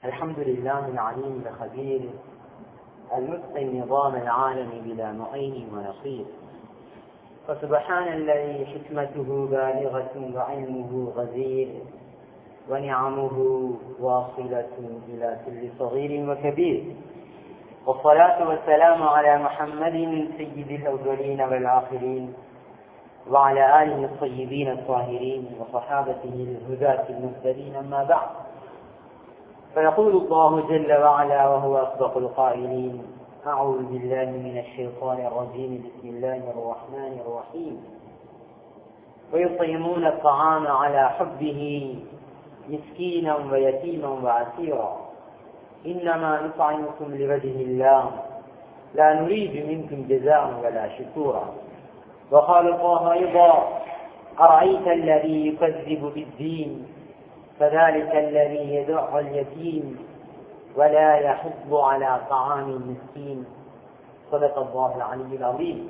الحمد لله العليم الخبير المتقن نظام العالم بلا معين ونصير فسبحان الذي حكمته بالغة وعلمه غزير ونعمه واصلة إلى كل صغير وكبير والصلاة والسلام على محمد سيد الأولين والآخرين وعلى آله الطيبين الطاهرين وصحابته الهداة المهتدين أما بعد فيقول الله جل وعلا وهو أصدق القائلين أعوذ بالله من الشيطان الرجيم بسم الله الرحمن الرحيم ويطعمون الطعام على حبه مسكينا ويتيما وعسيرا إنما نطعمكم لوجه الله لا نريد منكم جزاء ولا شكورا وقال الله أيضا أرأيت الذي يكذب بالدين فذلك الذي يدع اليتيم ولا يحض على طعام المسكين صدق الله العلي العظيم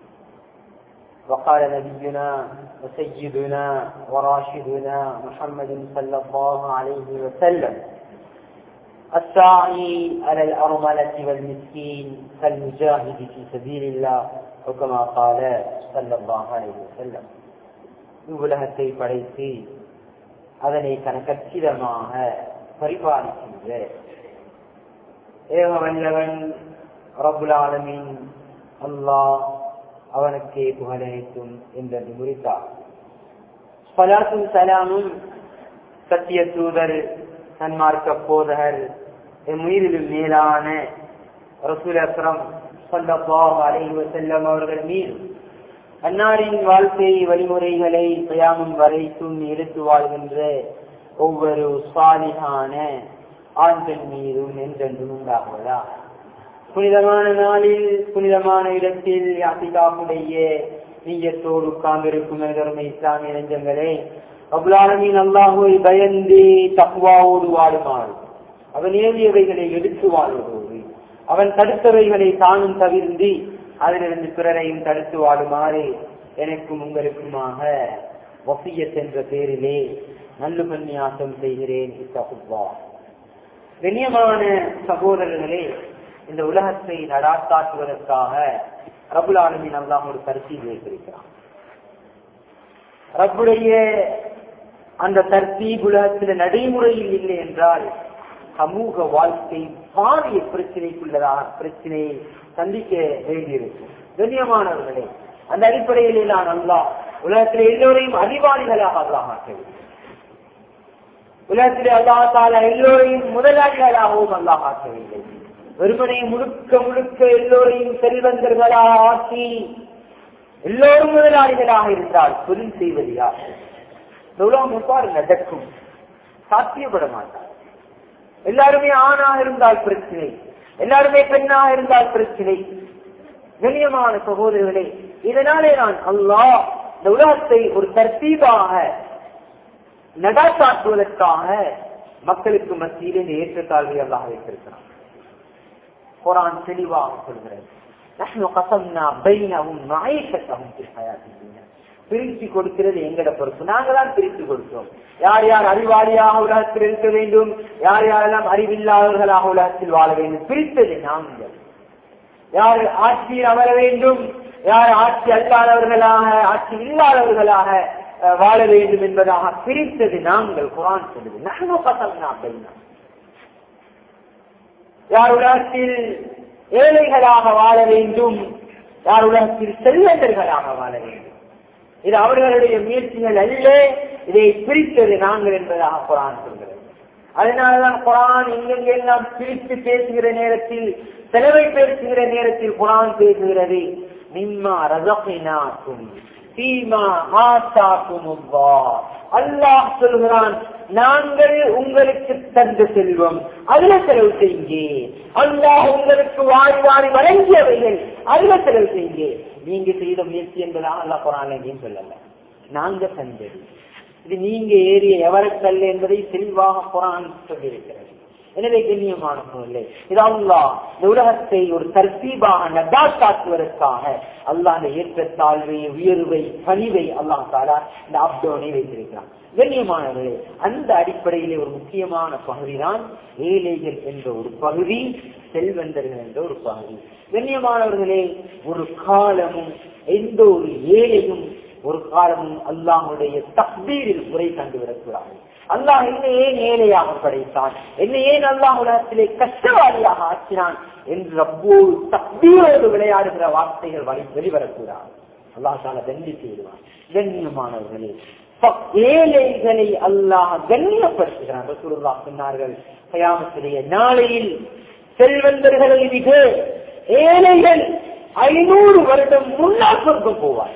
وقال نبينا وسيدنا وراشدنا محمد صلى الله عليه وسلم الساعي على الأرملة والمسكين كالمجاهد في سبيل الله وكما قال صلى الله عليه وسلم உலகத்தை படைத்து அதனை கணக்கச்சிதமாக பரிபாலிக்கின்ற ஏக வல்லவன் ரபுல் ஆலமின் அல்லாஹ் அவனுக்கே புகழனைத்தும் என்று முறித்தார் சலாத்தும் சலாமும் சத்திய தூதர் சன்மார்க்க போதகர் என் உயிரிலும் மேலான ரசூல் அக்ரம் சொல்லப்பாக அலைவ செல்லம் அவர்கள் மீது அன்னாரின் வாழ்க்கை வழிமுறைகளை தயாமும் வரைக்கும் எடுத்து வாழ்கின்ற ஒவ்வொரு சாலிகான ஆண்கள் மீதும் என்றென்றும் உண்டாகுவதா புனிதமான நாளில் புனிதமான இடத்தில் யாத்திகாவுடைய நீயத்தோடு உட்கார்ந்திருக்கும் எதற்மை இஸ்லாமிய நெஞ்சங்களே அபுலாலமின் அல்லாஹுவை பயந்து தக்குவாவோடு வாழுமாறு அவன் ஏறியவைகளை எடுத்து வாழ்வதோடு அவன் தடுத்தவைகளை தானும் தவிர்ந்து அதிலிருந்து பிறரையும் தடுத்து வாழுமாறு எனக்கும் உங்களுக்குமாக வசியத் என்ற பேரிலே நல்லு பன்னியாசம் செய்கிறேன் இத்தகுவா கண்ணியமான சகோதரர்களே இந்த உலகத்தை நடாத்தாக்குவதற்காக ரபுல் ஆலமின் அல்லாம் ஒரு தர்த்தீப் வைத்திருக்கிறான் ரப்புடைய அந்த தர்த்தீப் உலகத்தில் நடைமுறையில் இல்லை என்றால் சமூக வாழ்க்கை பாரிய பிரச்சனைக்குள்ளதாக பிரச்சனையை சந்திக்க வேண்டியிருக்கும் கண்ணியமானவர்களே அந்த அடிப்படையில் நான் அல்லா உலகத்தில் எல்லோரையும் அறிவாளிகளாக அல்லாஹ் ஆக்கவில்லை உலகத்தில் அல்லாஹால எல்லோரையும் முதலாளிகளாகவும் அல்லாஹ் ஆக்கவில்லை வெறுமனை முழுக்க முழுக்க எல்லோரையும் செல்வந்தர்களாக ஆக்கி எல்லோரும் முதலாளிகளாக இருந்தால் தொழில் செய்வது யார் இந்த உலகம் எவ்வாறு நடக்கும் சாத்தியப்பட மாட்டார் எல்லாருமே ஆணாக இருந்தால் பிரச்சனை எல்லாருமே பெண்ணாக இருந்தால் பிரச்சனை கண்ணியமான சகோதரர்களே இதனாலே நான் அல்லாஹ் இந்த உலகத்தை ஒரு தர்த்தீபாக நடாத்தாக்குவதற்காக மக்களுக்கு மத்தியிலே இந்த ஏற்றத்தாழ்வை அல்லாஹ் வைத்திருக்கிறான் குரான் தெளிவாக சொல்கிறது نحن قسمنا بينهم معيشتهم في الحياة الدنيا பிரித்து கொடுக்கிறது எங்கட பொறுப்பு நாங்க தான் பிரித்து கொடுக்கிறோம் யார் யார் அறிவாளியாக உலகத்தில் இருக்க வேண்டும் யார் யாரெல்லாம் அறிவில்லாதவர்களாக உலகத்தில் வாழ வேண்டும் பிரித்தது நாங்கள் யார் ஆட்சியில் அமர வேண்டும் யார் ஆட்சி அல்லாதவர்களாக ஆட்சி இல்லாதவர்களாக வாழ வேண்டும் என்பதாக பிரித்தது நாங்கள் குரான் சொல்லுது நகனோ பசங்க அப்படின்னா யார் உலகத்தில் ஏழைகளாக வாழ வேண்டும் யார் உலகத்தில் செல்வந்தர்களாக வாழ வேண்டும் இது அவர்களுடைய முயற்சிகள் அல்ல இதை பிரித்தது நாங்கள் என்பதாக குரான் சொல்கிறது அதனாலதான் குரான் எங்கெங்கெல்லாம் பிரித்து பேசுகிற நேரத்தில் செலவை பேசுகிற நேரத்தில் குரான் பேசுகிறது நிம்மா ரசகினாக்கும் சீமா ஆசாக்கும் அல்லாஹ் சொல்கிறான் நாங்கள் உங்களுக்கு தந்த செல்வம் அதுல செலவு செய்யுங்க அல்லாஹ் உங்களுக்கு வாரி வாரி வழங்கியவைகள் அதுல செலவு செய்யுங்க நீங்க செய்த முயற்சி என்பதாக அல்லா குரான் எங்கேயும் சொல்லல நாங்க தந்தது இது நீங்க ஏறிய எவரக்கல்ல என்பதை தெளிவாக குரான் சொல்லியிருக்கிறது எனவே கண்ணியமான சூழ்நிலை இது அல்லா இந்த உலகத்தை ஒரு தர்த்தீபாக நடாக்காக்குவதற்காக அல்லாஹ் அந்த ஏற்றத்தாழ்வை உயர்வை பணிவை அல்லாஹ் தாலா இந்த அப்டோனை வைத்திருக்கிறான் கண்ணியமானவர்களே அந்த அடிப்படையிலே ஒரு முக்கியமான பகுதி தான் ஏழைகள் என்ற ஒரு பகுதி செல்வந்தர்கள் என்ற ஒரு பகுதி கண்ணியமானவர்களே ஒரு காலமும் எந்த ஒரு ஏழையும் ஒரு காலமும் அல்லாஹுடைய தக்பீரில் குறை கண்டுவிடக்கூடாது அல்லாஹ் என்ன ஏன் ஏழையாக படைத்தான் என்ன ஏன் அல்லாஹ் உலகத்திலே கஷ்டவாளியாக ஆக்கினான் என்று ரப்போடு தக்பீரோடு விளையாடுகிற வார்த்தைகள் வழி வெளிவரக்கூடாது அல்லாஹ் தால தண்டித்து விடுவான் கண்ணியமானவர்களே ஏழைகளை அல்லாஹ் கண்ணியப்படுத்துகிறான் ரசூலுல்லாஹ் சொன்னார்கள் கயாமத்திலேய நாளையில் செல்வந்தர்கள் மிக ஏழைகள் ஐநூறு வருடம் முன்னால் சொர்க்கம் போவார்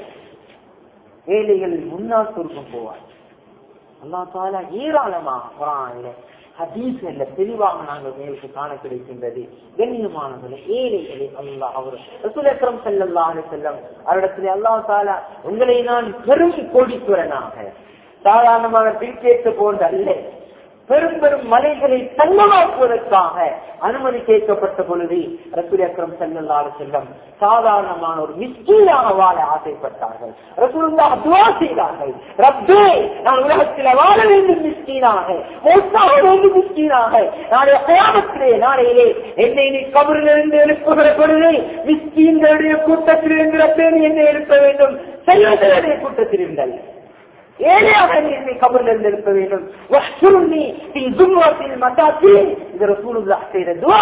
ஏழைகள் முன்னால் சொர்க்கம் போவார் அல்லா தாலா ஏராளமாக குரான்ல ஹதீஸ்ல தெளிவாக நாங்கள் மேலுக்கு காண கிடைக்கின்றது கண்ணியமானவர்கள் ஏழைகளை அல்லாஹ் அவர் ரசூலக்கரம் செல்லல்லா செல்லம் அவரிடத்துல அல்லா தாலா உங்களை நான் பெரும் கோடீஸ்வரனாக சாதாரணமான பில்கேட்டு போன்ற அல்ல பெரும் பெரும் மலைகளை தங்கமாக்குவதற்காக அனுமதி கேட்கப்பட்ட பொழுது ரசூல் அக்ரம் செல்லல்லாறு செல்லம் சாதாரணமான ஒரு மிஸ்கீனாக வாழ ஆசைப்பட்டார்கள் ரசூலுல்லா துவா செய்தார்கள் ரப்பே நான் உலகத்தில் வாழ வேண்டும் மிஸ்கீனாக மோசாக வேண்டும் மிஸ்கீனாக நாளைய கயாமத்திலே நாளையிலே என்னை நீ கபரிலிருந்து எழுப்புகிற பொழுது மிஸ்கீன்களுடைய கூட்டத்தில் இருந்து ரப்பே நீ என்னை எழுப்ப வேண்டும் செல்வங்களுடைய கூட்டத்தில் இருந்தல் ஏழையாக என்னை கபரில் இருந்து எழுப்ப வேண்டும் வஹ்சுருன்னி ஃபீ ஜும்ரத்தில் மசாக்கீன் இது ரசூலுல்லாஹ் செய்த துஆ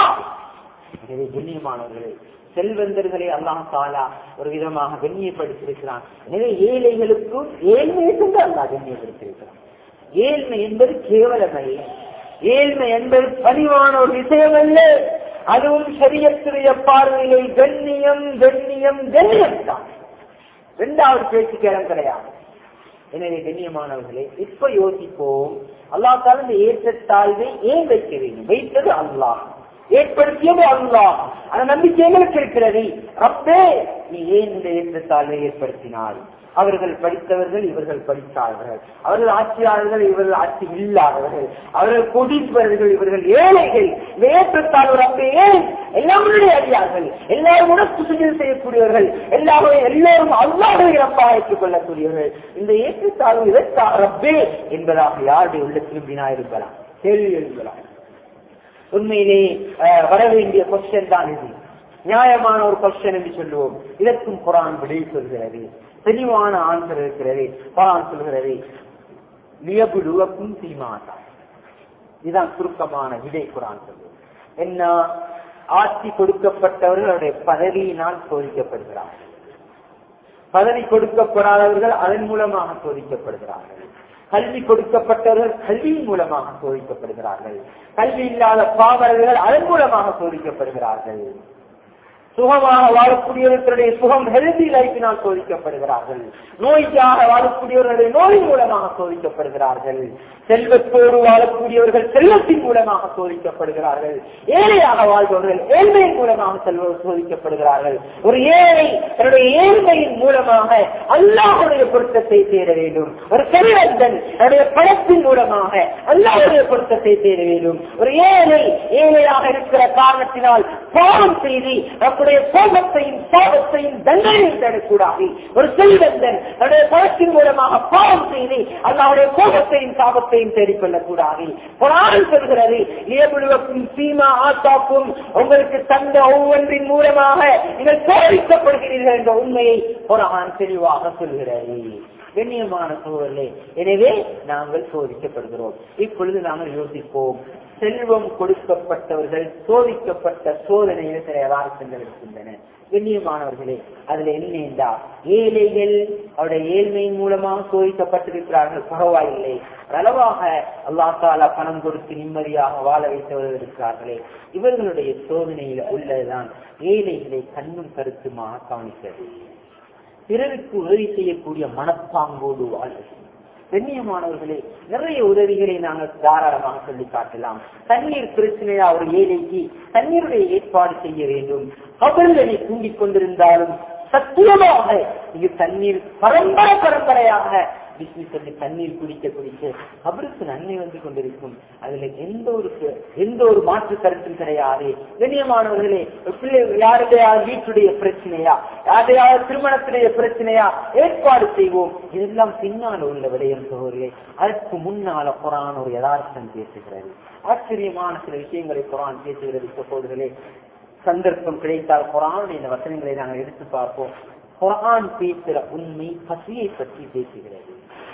எனவே கண்ணியமானவர்களே செல்வந்தர்களை அல்லாஹ் தாலா ஒரு விதமாக கண்ணியப்படுத்தியிருக்கிறான் எனவே ஏழைகளுக்கும் ஏழ்மையை கொண்டு அல்லாஹ் கண்ணியப்படுத்தியிருக்கிறான் ஏழ்மை என்பது கேவலமல்ல ஏழ்மை என்பது பணிவான ஒரு விஷயம் அல்ல அதுவும் சரியத்துடைய பார்வையிலே கண்ணியம் கண்ணியம் கண்ணியம் தான் இரண்டாவது பேச்சுக்கு இடம் கிடையாது எனவே கண்ணியமானவர்களே இப்ப யோசிப்போம் அல்லா தால இந்த ஏற்றத்தாழ்வை ஏன் வைக்க வேண்டும் வைத்தது அல்லாஹ் ஏற்படுத்தியது அல்லாஹ் அந்த நம்பிக்கை எங்களுக்கு இருக்கிறது ரப்பே நீ ஏன் இந்த ஏற்றத்தாழ்வை ஏற்படுத்தினாய் அவர்கள் படித்தவர்கள் இவர்கள் படித்தார்கள் அவர்கள் ஆட்சியாளர்கள் இவர்கள் ஆட்சி இல்லாதவர்கள் அவர்கள் கொடிப்பவர்கள் இவர்கள் ஏழைகள் இந்த ஏற்றத்தாழ்வு ரப்பே ஏன் எல்லாருடைய அறியார்கள் எல்லாரும் உனக்கு சுஜல் செய்யக்கூடியவர்கள் எல்லாரும் எல்லாரும் அல்லாஹை ரப்பாக ஏற்றுக் கொள்ளக்கூடியவர்கள் இந்த ஏற்றத்தாழ்வு இதற்காக ரப்பே என்பதாக யாருடைய உள்ளத்திலும் வினா இருக்கலாம் கேள்வி எழுப்பலாம் உண்மையிலே வர வேண்டிய கொஸ்டின் தான் இது நியாயமான ஒரு கொஸ்டின் என்று சொல்லுவோம் இதற்கும் குரான் விடை சொல்கிறது தெளிவான ஆன்சர் இருக்கிறது குரான் சொல்கிறது லியபுடுவக்கும் சீமாட்டா இதுதான் சுருக்கமான விடை குரான் சொல்லுவது என்ன ஆட்சி கொடுக்கப்பட்டவர்களுடைய பதவியினால் சோதிக்கப்படுகிறார்கள் பதவி கொடுக்கப்படாதவர்கள் அதன் மூலமாக சோதிக்கப்படுகிறார்கள் கல்வி கொடுக்கப்பட்டவர்கள் கல்வியின் மூலமாக சோதிக்கப்படுகிறார்கள் கல்வி இல்லாத பாவர்கள் அதன் மூலமாக சோதிக்கப்படுகிறார்கள் சுகமாக வாழக்கூடியவர்களுடைய சுகம் ஹெல்தி லைஃபினால் சோதிக்கப்படுகிறார்கள் நோய்க்காக வாழக்கூடியவர்களுடைய நோய் மூலமாக சோதிக்கப்படுகிறார்கள் செல்வத்தோடு வாழக்கூடியவர்கள் செல்வத்தின் மூலமாக சோதிக்கப்படுகிறார்கள் ஏழையாக வாழ்பவர்கள் ஏழ்மையின் மூலமாக செல்வ சோதிக்கப்படுகிறார்கள் ஒரு ஏழை தன்னுடைய ஏழ்மையின் மூலமாக அல்லாஹுடைய பொருத்தத்தை தேட வேண்டும் ஒரு செல்வந்தன் தன்னுடைய பணத்தின் மூலமாக அல்லாஹுடைய பொருத்தத்தை தேட வேண்டும் ஒரு ஏழை ஏழையாக இருக்கிற காரணத்தினால் பாவம் செய்து தன்னுடைய கோபத்தையும் சாபத்தையும் தண்டனையும் தேடக்கூடாது ஒரு செல்வந்தன் தன்னுடைய பணத்தின் மூலமாக பாவம் செய்து அல்லாவுடைய கோபத்தையும் சாபத்தையும் தேடிக்கொள்ளக் கூடாது குரான் சொல்கிறது இயமுழுவக்கும் சீமா ஆத்தாக்கும் உங்களுக்கு தந்த ஒவ்வொன்றின் மூலமாக நீங்கள் சோதிக்கப்படுகிறீர்கள் என்ற உண்மையை குரான் தெளிவாக சொல்கிறது கண்ணியமான சூழலே எனவே நாங்கள் சோதிக்கப்படுகிறோம் இப்பொழுது நாங்கள் யோசிப்போம் செல்வம் கொடுக்கப்பட்டவர்கள் சோதிக்கப்பட்ட சோதனையில் சில யதார்த்தங்கள் இருக்கின்றன கண்ணியமானவர்களே அதுல என்ன என்றால் ஏழைகள் அவருடைய ஏழ்மையின் மூலமாக சோதிக்கப்பட்டிருக்கிறார்கள் பரவாயில்லை அளவாக அல்லா தாலா பணம் கொடுத்து நிம்மதியாக வாழ வைத்தவர்கள் இருக்கிறார்களே இவர்களுடைய சோதனையில உள்ளதுதான் ஏழைகளை கண்ணும் கருத்துமாக கவனிக்கிறது பிறருக்கு உதவி செய்யக்கூடிய மனப்பாங்கோடு வாழ்வது கண்ணியமானவர்களே நிறைய உதவிகளை நாங்கள் தாராளமாக சொல்லி காட்டலாம் தண்ணீர் பிரச்சனையா ஒரு ஏழைக்கு தண்ணீருடைய ஏற்பாடு செய்ய வேண்டும் கபல்களை தூங்கிக் கொண்டிருந்தாலும் சத்தியமாக இது தண்ணீர் பரம்பரை பரம்பரையாக பிஸ்மி சொல்லி தண்ணீர் குடிக்க குடிக்க அவருக்கு நன்மை வந்து கொண்டிருக்கும் அதுல எந்த ஒரு எந்த ஒரு மாற்று கருத்தும் கிடையாது கண்ணியமானவர்களே பிள்ளை யாருடையாவது வீட்டுடைய பிரச்சனையா யாருடையாவது திருமணத்துடைய பிரச்சனையா ஏற்பாடு செய்வோம் இதெல்லாம் பின்னால் உள்ள விடயம் சோழர்களே அதற்கு முன்னால குரான் ஒரு யதார்த்தம் பேசுகிறது ஆச்சரியமான சில விஷயங்களை குரான் பேசுகிறது சகோதரர்களே சந்தர்ப்பம் கிடைத்தால் குரானுடைய இந்த வசனங்களை நாங்கள் எடுத்து பார்ப்போம் குரான் பேசுகிற உண்மை பசியை பற்றி பேசுகிறது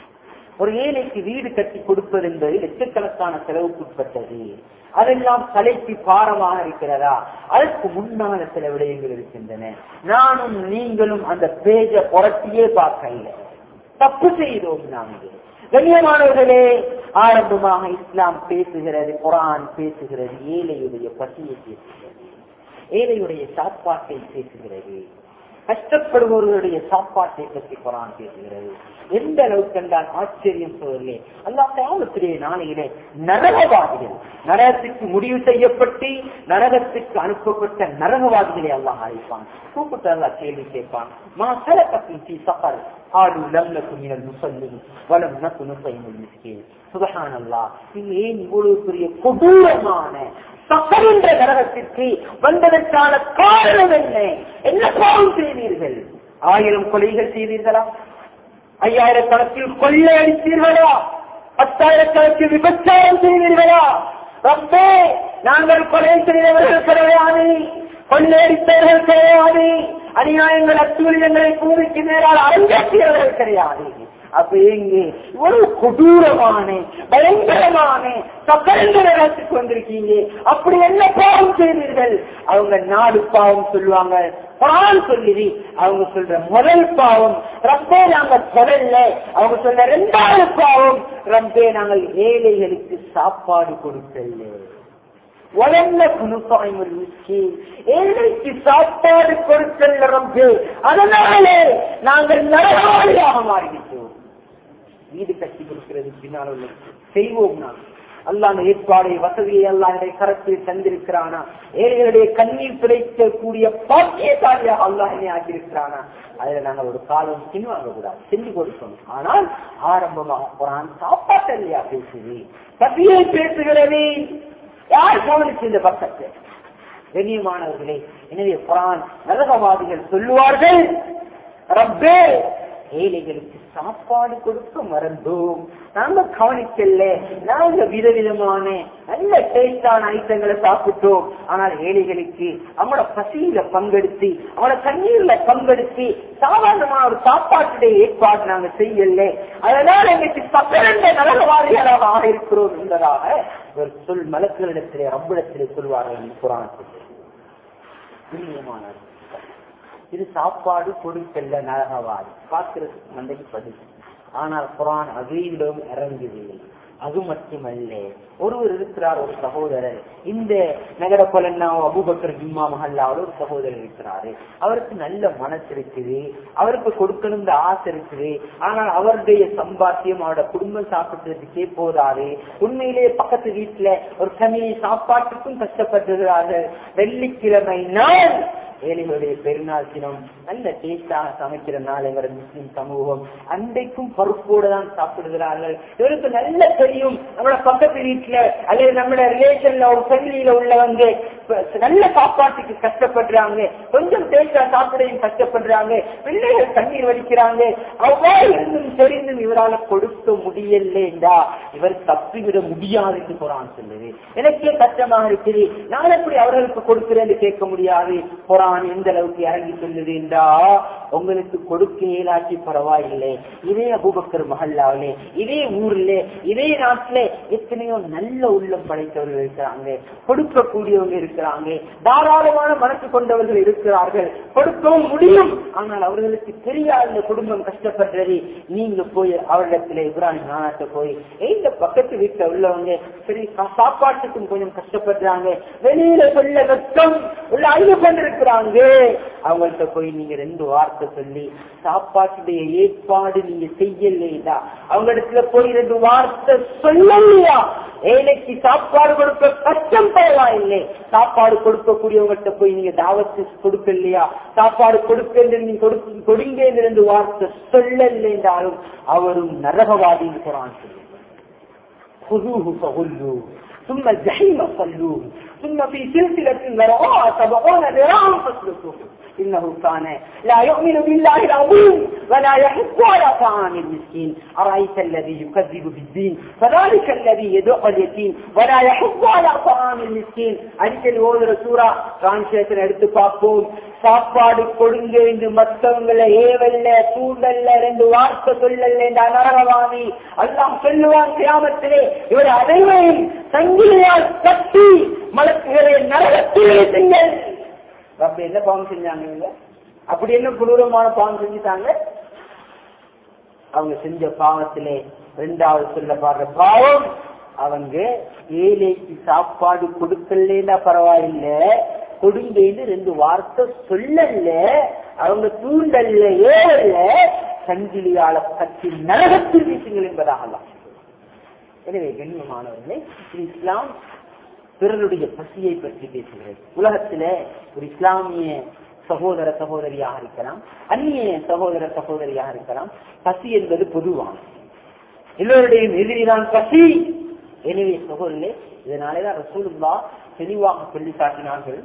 ஒரு ஏழைக்கு வீடு கட்டி கொடுப்பது என்பது லட்சக்கணக்கான செலவுக்குட்பட்டது அதெல்லாம் தலைக்கு பாரமாக இருக்கிறதா அதற்கு முன்னால சில விடயங்கள் இருக்கின்றன நானும் நீங்களும் அந்த பேஜ புரட்டியே பார்க்கல தப்பு செய்தோம் நாங்கள் கண்ணியமானவர்களே ஆரம்பமாக இஸ்லாம் பேசுகிறது குரான் பேசுகிறது ஏழையுடைய பசியை பேசுகிறது ஏழையுடைய சாப்பாட்டை பேசுகிறது கஷ்டப்படுபவர்களுடைய சாப்பாட்டை பற்றி குரான் பேசுகிறது எந்த அளவுக்கு என்றால் ஆச்சரியம் சொல்லலே அல்லா காலத்திலே நாளையிலே நரகவாதிகள் நரகத்துக்கு முடிவு செய்யப்பட்டு நரகத்துக்கு அனுப்பப்பட்ட நரகவாதிகளை அல்லாஹ் அழைப்பான் கூப்பிட்டு அல்லா கேள்வி கேட்பான் மா சலக்கத்தின் சி சஃபர் ஆடு லம்னக்கு மினல் முசல்லிம் வலம் நக்கு நுசைமுல் மிஸ்கீன் சுபஹான் அல்லாஹ் இது ஏன் இவ்வளவு பெரிய கொடூரமான சஃபர் என்ற நரகத்திற்கு வந்ததற்கான காரணம் என்ன என்ன பாவம் செய்தீர்கள் ஆயிரம் கொலைகள் செய்தீர்களா ஐயாயிரக்கணக்கில் கொள்ளை அடித்தீர்களா பத்தாயிரக்கணக்கில் விபச்சாரம் செய்தீர்களா ரப்பே நாங்கள் கொலை செய்தவர்கள் கிடையாது கொள்ளையடித்தவர்கள் கிடையாது அநியாயங்கள் அத்துழியங்களை பூமிக்கு நேரால் அரங்கேற்றியவர்கள் கிடையாது அப்ப எங்கே ஒரு கொடூரமான பயங்கரமான சக்கரந்த நேரத்துக்கு வந்திருக்கீங்க அப்படி என்ன பாவம் செய்தீர்கள் அவங்க நாலு பாவம் சொல்லுவாங்க பால் சொல்லுது அவங்க சொல்ற முதல் பாவம் ரப்பே நாங்க தொடரல அவங்க சொல்ற ரெண்டாவது பாவம் ரப்பே நாங்கள் ஏழைகளுக்கு சாப்பாடு கொடுக்கல வளர்ந்த குணுப்பாய்மல் ஏழைக்கு சாப்பாடு கொடுக்கல ரப்பு அதனாலே நாங்கள் நரகாளியாக மாறிவிட்டோம் வீடு கட்டி கொடுக்கிறது பின்னால் உள்ள செய்வோம் நான் அல்லாத ஏற்பாடை வசதியை அல்லாஹுடைய கரத்தில் தந்திருக்கிறானா ஏழைகளுடைய கண்ணீர் துடைக்கக்கூடிய பாக்கியசாலியாக அல்லாஹனை ஆக்கியிருக்கிறானா அதுல நாங்கள் ஒரு காலம் பின்வாங்க கூடாது செஞ்சு கொடுக்கணும் ஆனால் ஆரம்பமாக குரான் சாப்பாட்டு இல்லையா பேசுது பசியை பேசுகிறது யார் கவனிச்சு இந்த பக்கத்தை கண்ணியமானவர்களே எனவே குரான் நரகவாதிகள் சொல்லுவார்கள் ரப்பே ஏழைகளுக்கு சாப்பாடு கொடுக்க மறந்தோம் நாங்க கவனிக்கல நாங்க விதவிதமான நல்ல டேஸ்டான ஐட்டங்களை சாப்பிட்டோம் ஆனால் ஏழைகளுக்கு அவங்களோட பசியில பங்கெடுத்து அவங்களோட கண்ணீர்ல பங்கெடுத்து சாதாரணமான ஒரு சாப்பாட்டுடைய ஏற்பாடு நாங்க செய்யல அதனால எங்களுக்கு பக்கரண்ட நலவாதிகளாக ஆக இருக்கிறோம் என்பதாக ஒரு சொல் மலக்களிடத்திலே ரப்பிடத்திலே சொல்வார்கள் குரான் இது சாப்பாடு கொடுக்கல நரகவாதி பார்க்கிறதுக்கு மண்டைக்கு பதில் ஆனால் குரான் அதையிடம் இறங்குது அது மட்டுமல்ல ஒருவர் இருக்கிறார் ஒரு சகோதரர் இந்த நகர கொலன்னா அபுபக்கர் ஜிம்மா மஹல்லாவோட ஒரு சகோதரர் இருக்கிறாரு அவருக்கு நல்ல மனசு இருக்குது அவருக்கு கொடுக்கணும் ஆசை இருக்குது ஆனால் அவருடைய சம்பாத்தியம் அவரோட குடும்பம் சாப்பிட்டதுக்கே போதாது உண்மையிலேயே பக்கத்து வீட்டுல ஒரு கமியை சாப்பாட்டுக்கும் கஷ்டப்பட்டிருக்கிறார்கள் வெள்ளிக்கிழமை நாள் ஏழைகளுடைய பெருநாள் தினம் நல்ல டேஸ்டாக சமைக்கிற நாள் எங்களோட முஸ்லிம் சமூகம் அன்றைக்கும் பருப்போடு தான் சாப்பிடுகிறார்கள் இவருக்கு நல்ல தெரியும் நம்மளோட பக்கத்து வீட்டுல அல்லது நம்மளோட ரிலேஷன்ல ஒரு ஃபேமிலியில உள்ளவங்க நல்ல சாப்பாட்டுக்கு கஷ்டப்படுறாங்க கொஞ்சம் டேஸ்டா சாப்பிடையும் கஷ்டப்படுறாங்க பிள்ளைகள் கண்ணீர் வலிக்கிறாங்க அவ்வாறு இருந்தும் தெரிந்தும் இவரால் கொடுக்க முடியலேண்டா இவர் தப்பிவிட முடியாது என்று குரான் சொல்லுது எனக்கே கஷ்டமாக இருக்குது நான் எப்படி அவர்களுக்கு கொடுக்கிறேன் கேட்க முடியாது குரான் எந்த அளவுக்கு இறங்கி சொல்லுது என்றா உங்களுக்கு கொடுக்க இயலாட்சி பரவாயில்லை இதே அபுபக்கர் மஹல்லாவிலே இதே ஊர்ல இதே நாட்டிலே எத்தனையோ நல்ல உள்ளம் படைத்தவர்கள் இருக்கிறாங்க கொடுக்கக்கூடியவங்க இருக்கிறாங்க தாராளமான மனசு கொண்டவர்கள் இருக்கிறார்கள் கொடுக்கவும் முடியும் ஆனால் அவர்களுக்கு தெரியாத இந்த குடும்பம் கஷ்டப்படுறது நீங்க போய் அவரிடத்துல இப்ராஹிம் நானாட்ட போய் இந்த பக்கத்து வீட்டுல உள்ளவங்க சரி சாப்பாட்டுக்கும் கொஞ்சம் கஷ்டப்படுறாங்க வெளியில சொல்ல கஷ்டம் உள்ள அழுது கொண்டிருக்கிறாங்க அவங்கள்ட்ட போய் நீங்க ரெண்டு வார்த்தை சொல்லி சாப்பாட்டுடைய ஏற்பாடு நீங்க செய்யலையா அவங்க இடத்துல போய் ரெண்டு வார்த்தை சொல்லலையா ஏழைக்கு சாப்பாடு கொடுக்க கஷ்டம் பரவாயில்லை பரவாயில்லை சாப்பாடு கொடுக்கக்கூடியவங்கள்ட்ட போய் நீங்க தாவத்து கொடுக்க இல்லையா சாப்பாடு கொடுக்க நீங்க கொடுக்க- கொடுங்க என்று வார்த்தை சொல்லல என்றாலும் அவரும் நரகவாதின்னு குரான் சொல்லுங்க خذوه فغلوه ثم الجحيم صلوه ثم في سلسلة ذرعها سبعون ذراعا فاسلكوه إنه كان لا يؤمن بالله العظيم ولا يحب على طعام المسكين أرأيت الذي يكذب بالدين فذلك الذي يدعو اليتيم ولا يحب على طعام المسكين அடிக்கடி ஓதுற சூறா கான்சியத்தில் எடுத்து பார்ப்போம் சாப்பாடு கொடுங்க என்று மற்றவங்களை ஏவல்ல தூண்டல்ல ரெண்டு வார்த்தை சொல்லல என்ற நரகவாணி அல்லாம் சொல்லுவான் கிராமத்திலே இவர் அனைவரையும் சங்கிலியால் கட்டி மலக்குகளை நரகத்தில் வீசுங்கள் அப்ப என்ன பாவம் செஞ்சாங்க இவங்க அப்படி என்ன கொடூரமான பாவம் செஞ்சுட்டாங்க அவங்க செஞ்ச பாவத்திலே ரெண்டாவது சொல்லப்படுற பாவம் அவங்க ஏழைக்கு சாப்பாடு கொடுக்கலன்னா பரவாயில்ல கொடுங்கன்னு ரெண்டு வார்த்தை சொல்லல அவங்க தூண்டல்ல ஏறல சங்கிலியால கட்டி நரகத்தில் வீசுங்கள் என்பதாகலாம் எனவே கண்ணியமானவர்களே இது இஸ்லாம் பிறருடைய பசியை பற்றி பேசுகிறது உலகத்தில ஒரு இஸ்லாமிய சகோதர சகோதரியாக இருக்கலாம் அந்நிய சகோதர சகோதரியாக இருக்கலாம் பசி என்பது பொதுவானது எல்லோருடையும் எதிரிதான் பசி எனவே சகோதரே இதனாலேதான் ரசூலுல்லா தெளிவாக சொல்லி காட்டினார்கள்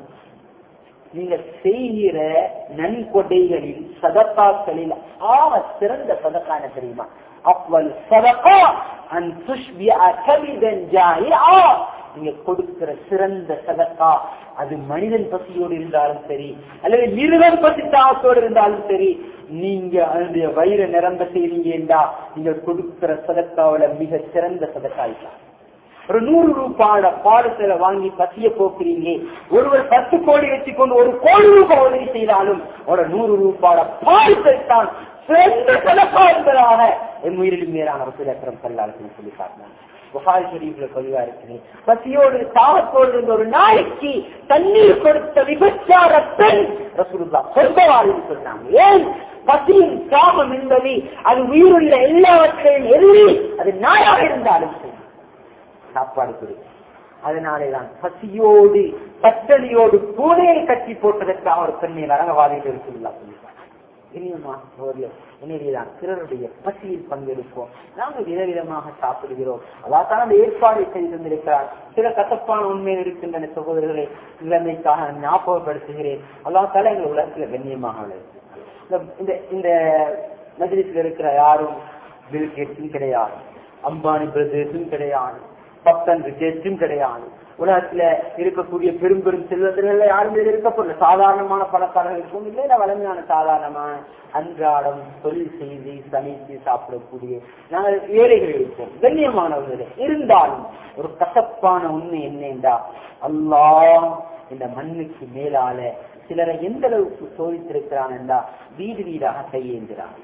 நீங்க செய்கிற நன்கொடைகளில் சதக்காக்களில் ஆக சிறந்த சதக்கா என்ன தெரியுமா அவ்வளவு சதக்கா அன் துஷ்பிய கவிதன் ஜாயிஆ நீங்க கொடுக்கிற சிறந்த சதக்கா அது மனிதன் பசியோடு இருந்தாலும் சரி அல்லது மிருகம் பசி தாகத்தோடு இருந்தாலும் சரி நீங்க அதனுடைய வயிற நிரம்ப செய்றீங்க என்றா நீங்க கொடுக்கிற சதக்காவில மிக சிறந்த சதக்கா இதுதான். ஒரு நூறு ரூபாயோட பாடத்துல வாங்கி பசிய போக்குறீங்க ஒருவர் பத்து கோடி வச்சுக்கொண்டு ஒரு கோடி ரூபாய் உதவி செய்தாலும் ஒரு நூறு ரூபாயோட பாடத்தை தான் சிறந்த சதக்கா என்பதாக என் உயிரிலும் மேலான ரசூலக்கரம் கல்லாளத்தில் சொல்லி காட்டினாங்க புகாரி ஷரீஃப்ல பதிவா இருக்குது பசியோடு தாகத்தோடு இருந்த ஒரு நாய்க்கு தண்ணீர் கொடுத்த விபச்சார பெண் ரசூலுல்லா சொர்க்கவாதி சொன்னாங்க ஏன் பசியின் தாகம் என்பது அது உயிருள்ள எல்லாவற்றையும் எதிரி அது நாயாக இருந்தாலும் சரி சாப்பாடு கொடு அதனாலேதான் பசியோடு பட்டணியோடு பூனையை கட்டி போட்டதற்காக ஒரு பெண்ணை நரகவாதிகள் இருக்குல்லா சொல்லிட்டாங்க இனியமா சோதரியம் எனவேதான் பிறருடைய பசியில் பங்கெடுப்போம் நாங்கள் விதவிதமாக சாப்பிடுகிறோம் அதான் அந்த ஏற்பாடு செய்து தந்திருக்கிறார் சில கசப்பான உண்மையில் இருக்கின்றன சகோதரர்களை இளமைக்காக நான் ஞாபகப்படுத்துகிறேன் அல்லா தலை எங்கள் உலகத்தில் கண்ணியமாக உள்ளது இந்த- இந்த இந்த மஜ்லிஸ்ல இருக்கிற யாரும் பில் கேட்ஸும் கிடையாது அம்பானி பிரதேசும் கிடையாது பக்தன் ரிஜேஷும் கிடையாது உலகத்துல இருக்கக்கூடிய பெரும் பெரும் செல்வந்தர்கள் யாரும் இதில் இருக்கப்படல சாதாரணமான பணக்காரர்கள் இருக்கும் இல்லை இல்ல வலிமையான சாதாரணமான அன்றாடம் தொழில் செய்து சமைத்து சாப்பிடக்கூடிய நாங்கள் ஏழைகள் இருப்போம் கண்ணியமானவர்களே இருந்தாலும் ஒரு கசப்பான உண்மை என்ன என்றா அல்லாஹ் இந்த மண்ணுக்கு மேலால சிலரை எந்த அளவுக்கு சோதித்திருக்கிறான் என்றா வீடு வீடாக கையேந்திராங்க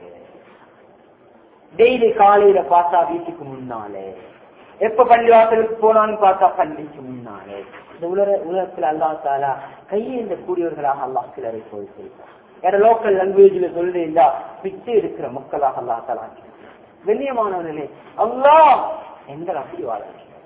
டெய்லி காலையில பார்த்தா வீட்டுக்கு முன்னாலே எப்ப பள்ளிவாசலுக்கு போனான்னு பார்த்தா பள்ளிக்கு முன்னாலே இந்த உலக உலகத்தில் அல்லா தாலா கையேந்த கூடியவர்களாக அல்லாஹ் சிலரை சோதித்திருக்கிறார் வேற லோக்கல் லாங்குவேஜ்ல சொல்றீங்களா பிச்சை எடுக்கிற மக்களாக அல்லா தாலா கண்ணியமானவர்களே அல்லாஹ் எங்கள் அப்படி வாழ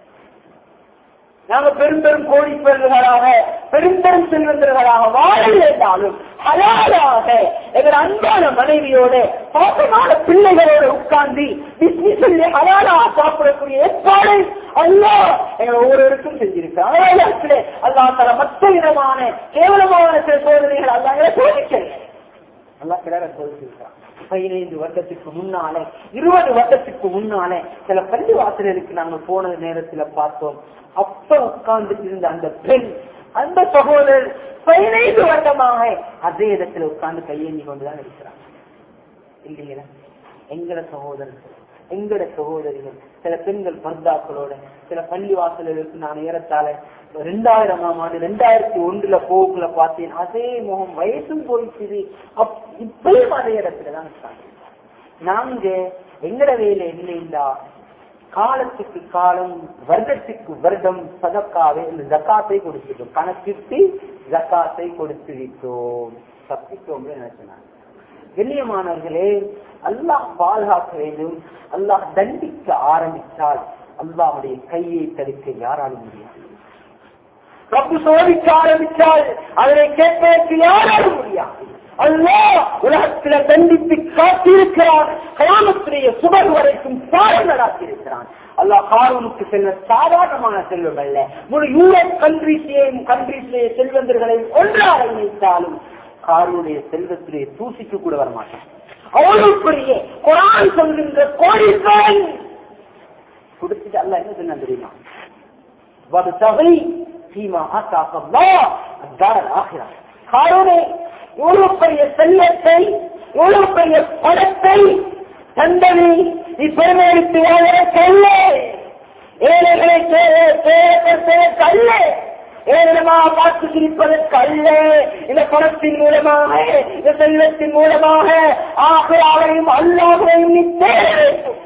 நாங்க பெரும் பெரும் கோடீஸ்வரர்களாக பெரும் பெரும் செல்வந்தர்களாக வாழ இருந்தாலும் ஹலாலாக எங்கள் அன்பான மனைவியோட பாசமான பிள்ளைகளோட உட்கார்ந்து பிஸ்மி சொல்லி ஹலாலாக சாப்பிடக்கூடிய ஏற்பாடு அல்லா எங்கள் ஒவ்வொருவருக்கும் செஞ்சிருக்கிறார் அல்லா தர மற்ற விதமான கேவலமான சில சோதனைகள் அல்லாங்க சோதிக்கல அல்லா கிளற சோதிச்சிருக்கிறான் பதினைந்து வருடத்துக்கு முன்னாலே இருபது வருடத்துக்கு முன்னாலே சில பள்ளி வாசலுக்கு நாங்கள் போன நேரத்துல பார்த்தோம் அப்ப உட்கார்ந்து இருந்த அந்த பெண் அந்த சகோதரர் பதினைந்து வருடமாக அதே இடத்துல உட்கார்ந்து கையேந்தி கொண்டுதான் இருக்கிறார் இல்லைங்களா எங்கட சகோதரர்கள் எங்கட சகோதரிகள் சில பெண்கள் பர்தாக்களோட சில பள்ளி வாசல்களுக்கு நான் ஏறத்தாழ ரெண்டாயிரமாம் ஆண்டு ரெண்டாயிரத்தி ஒன்றுல போக்குல பார்த்தேன் அதே முகம் வயசும் போயிடுச்சு அப் இப்பயும் அதே இடத்துலதான் இருக்காங்க நாங்க எங்கட வேலை இல்லைங்களா காலத்துக்கு காலம் வருடத்துக்கு வருடம் சதக்காவை இந்த ஜக்காத்தை கொடுத்துட்டோம் கணக்கிட்டு ஜக்காத்தை கொடுத்து விட்டோம் தப்பித்தோம் நினைச்சேன் கண்ணியமானவர்களே அல்லாஹ் பாதுகாக்க வேண்டும் அல்லாஹ் தண்டிக்க ஆரம்பித்தால் அல்லாஹுடைய கையை தடுக்க யாராலும் முடியாது ரப்ப ரப்பு சோதிக்க ஆரம்பித்தால் அதனை கேட்பதற்கு யாராலும் முடியாது அல்லாஹ் உலகத்தில தண்டித்து காத்திருக்கிறான் கயாமத்திலேயே சுபர் வரைக்கும் பாடம் நடாத்திருக்கிறான் அல்லாஹ் காரூனுக்கு செல்வ சாதாரணமான செல்வம் அல்ல முழு யூரோப் கண்ட்ரீஸையும் கண்ட்ரீஸிலேயே செல்வந்தர்களையும் ஒன்றாக இணைத்தாலும் காரூனுடைய செல்வத்திலே தூசிக்கு கூட வரமாட்டான் அவ்வளவு பெரிய குரான் சொல்கின்ற கோடீஸ்வரன் கொடுத்துட்டு அல்ல என்ன சொன்ன தெரியுமா வபதகை ஃபீமா ஆத்தாக்க அல்லாஹ் அத்தார ஆகிரா காரூனே இவ்வளவு பெரிய செல்வத்தை இவ்வளவு பெரிய பணத்தை தந்தனை நீ பெருமை எடுத்து வாழ்வதற்கு அல்ல ஏழைகளை செய்வதற்கு அல்ல ஏழமாக பார்த்து சிரிப்பதற்கு அல்ல இந்த பணத்தின் மூலமாக இந்த செல்வத்தின் மூலமாக ஆகிறாவையும் அல்லாஹையும் நீ தேட வேண்டும்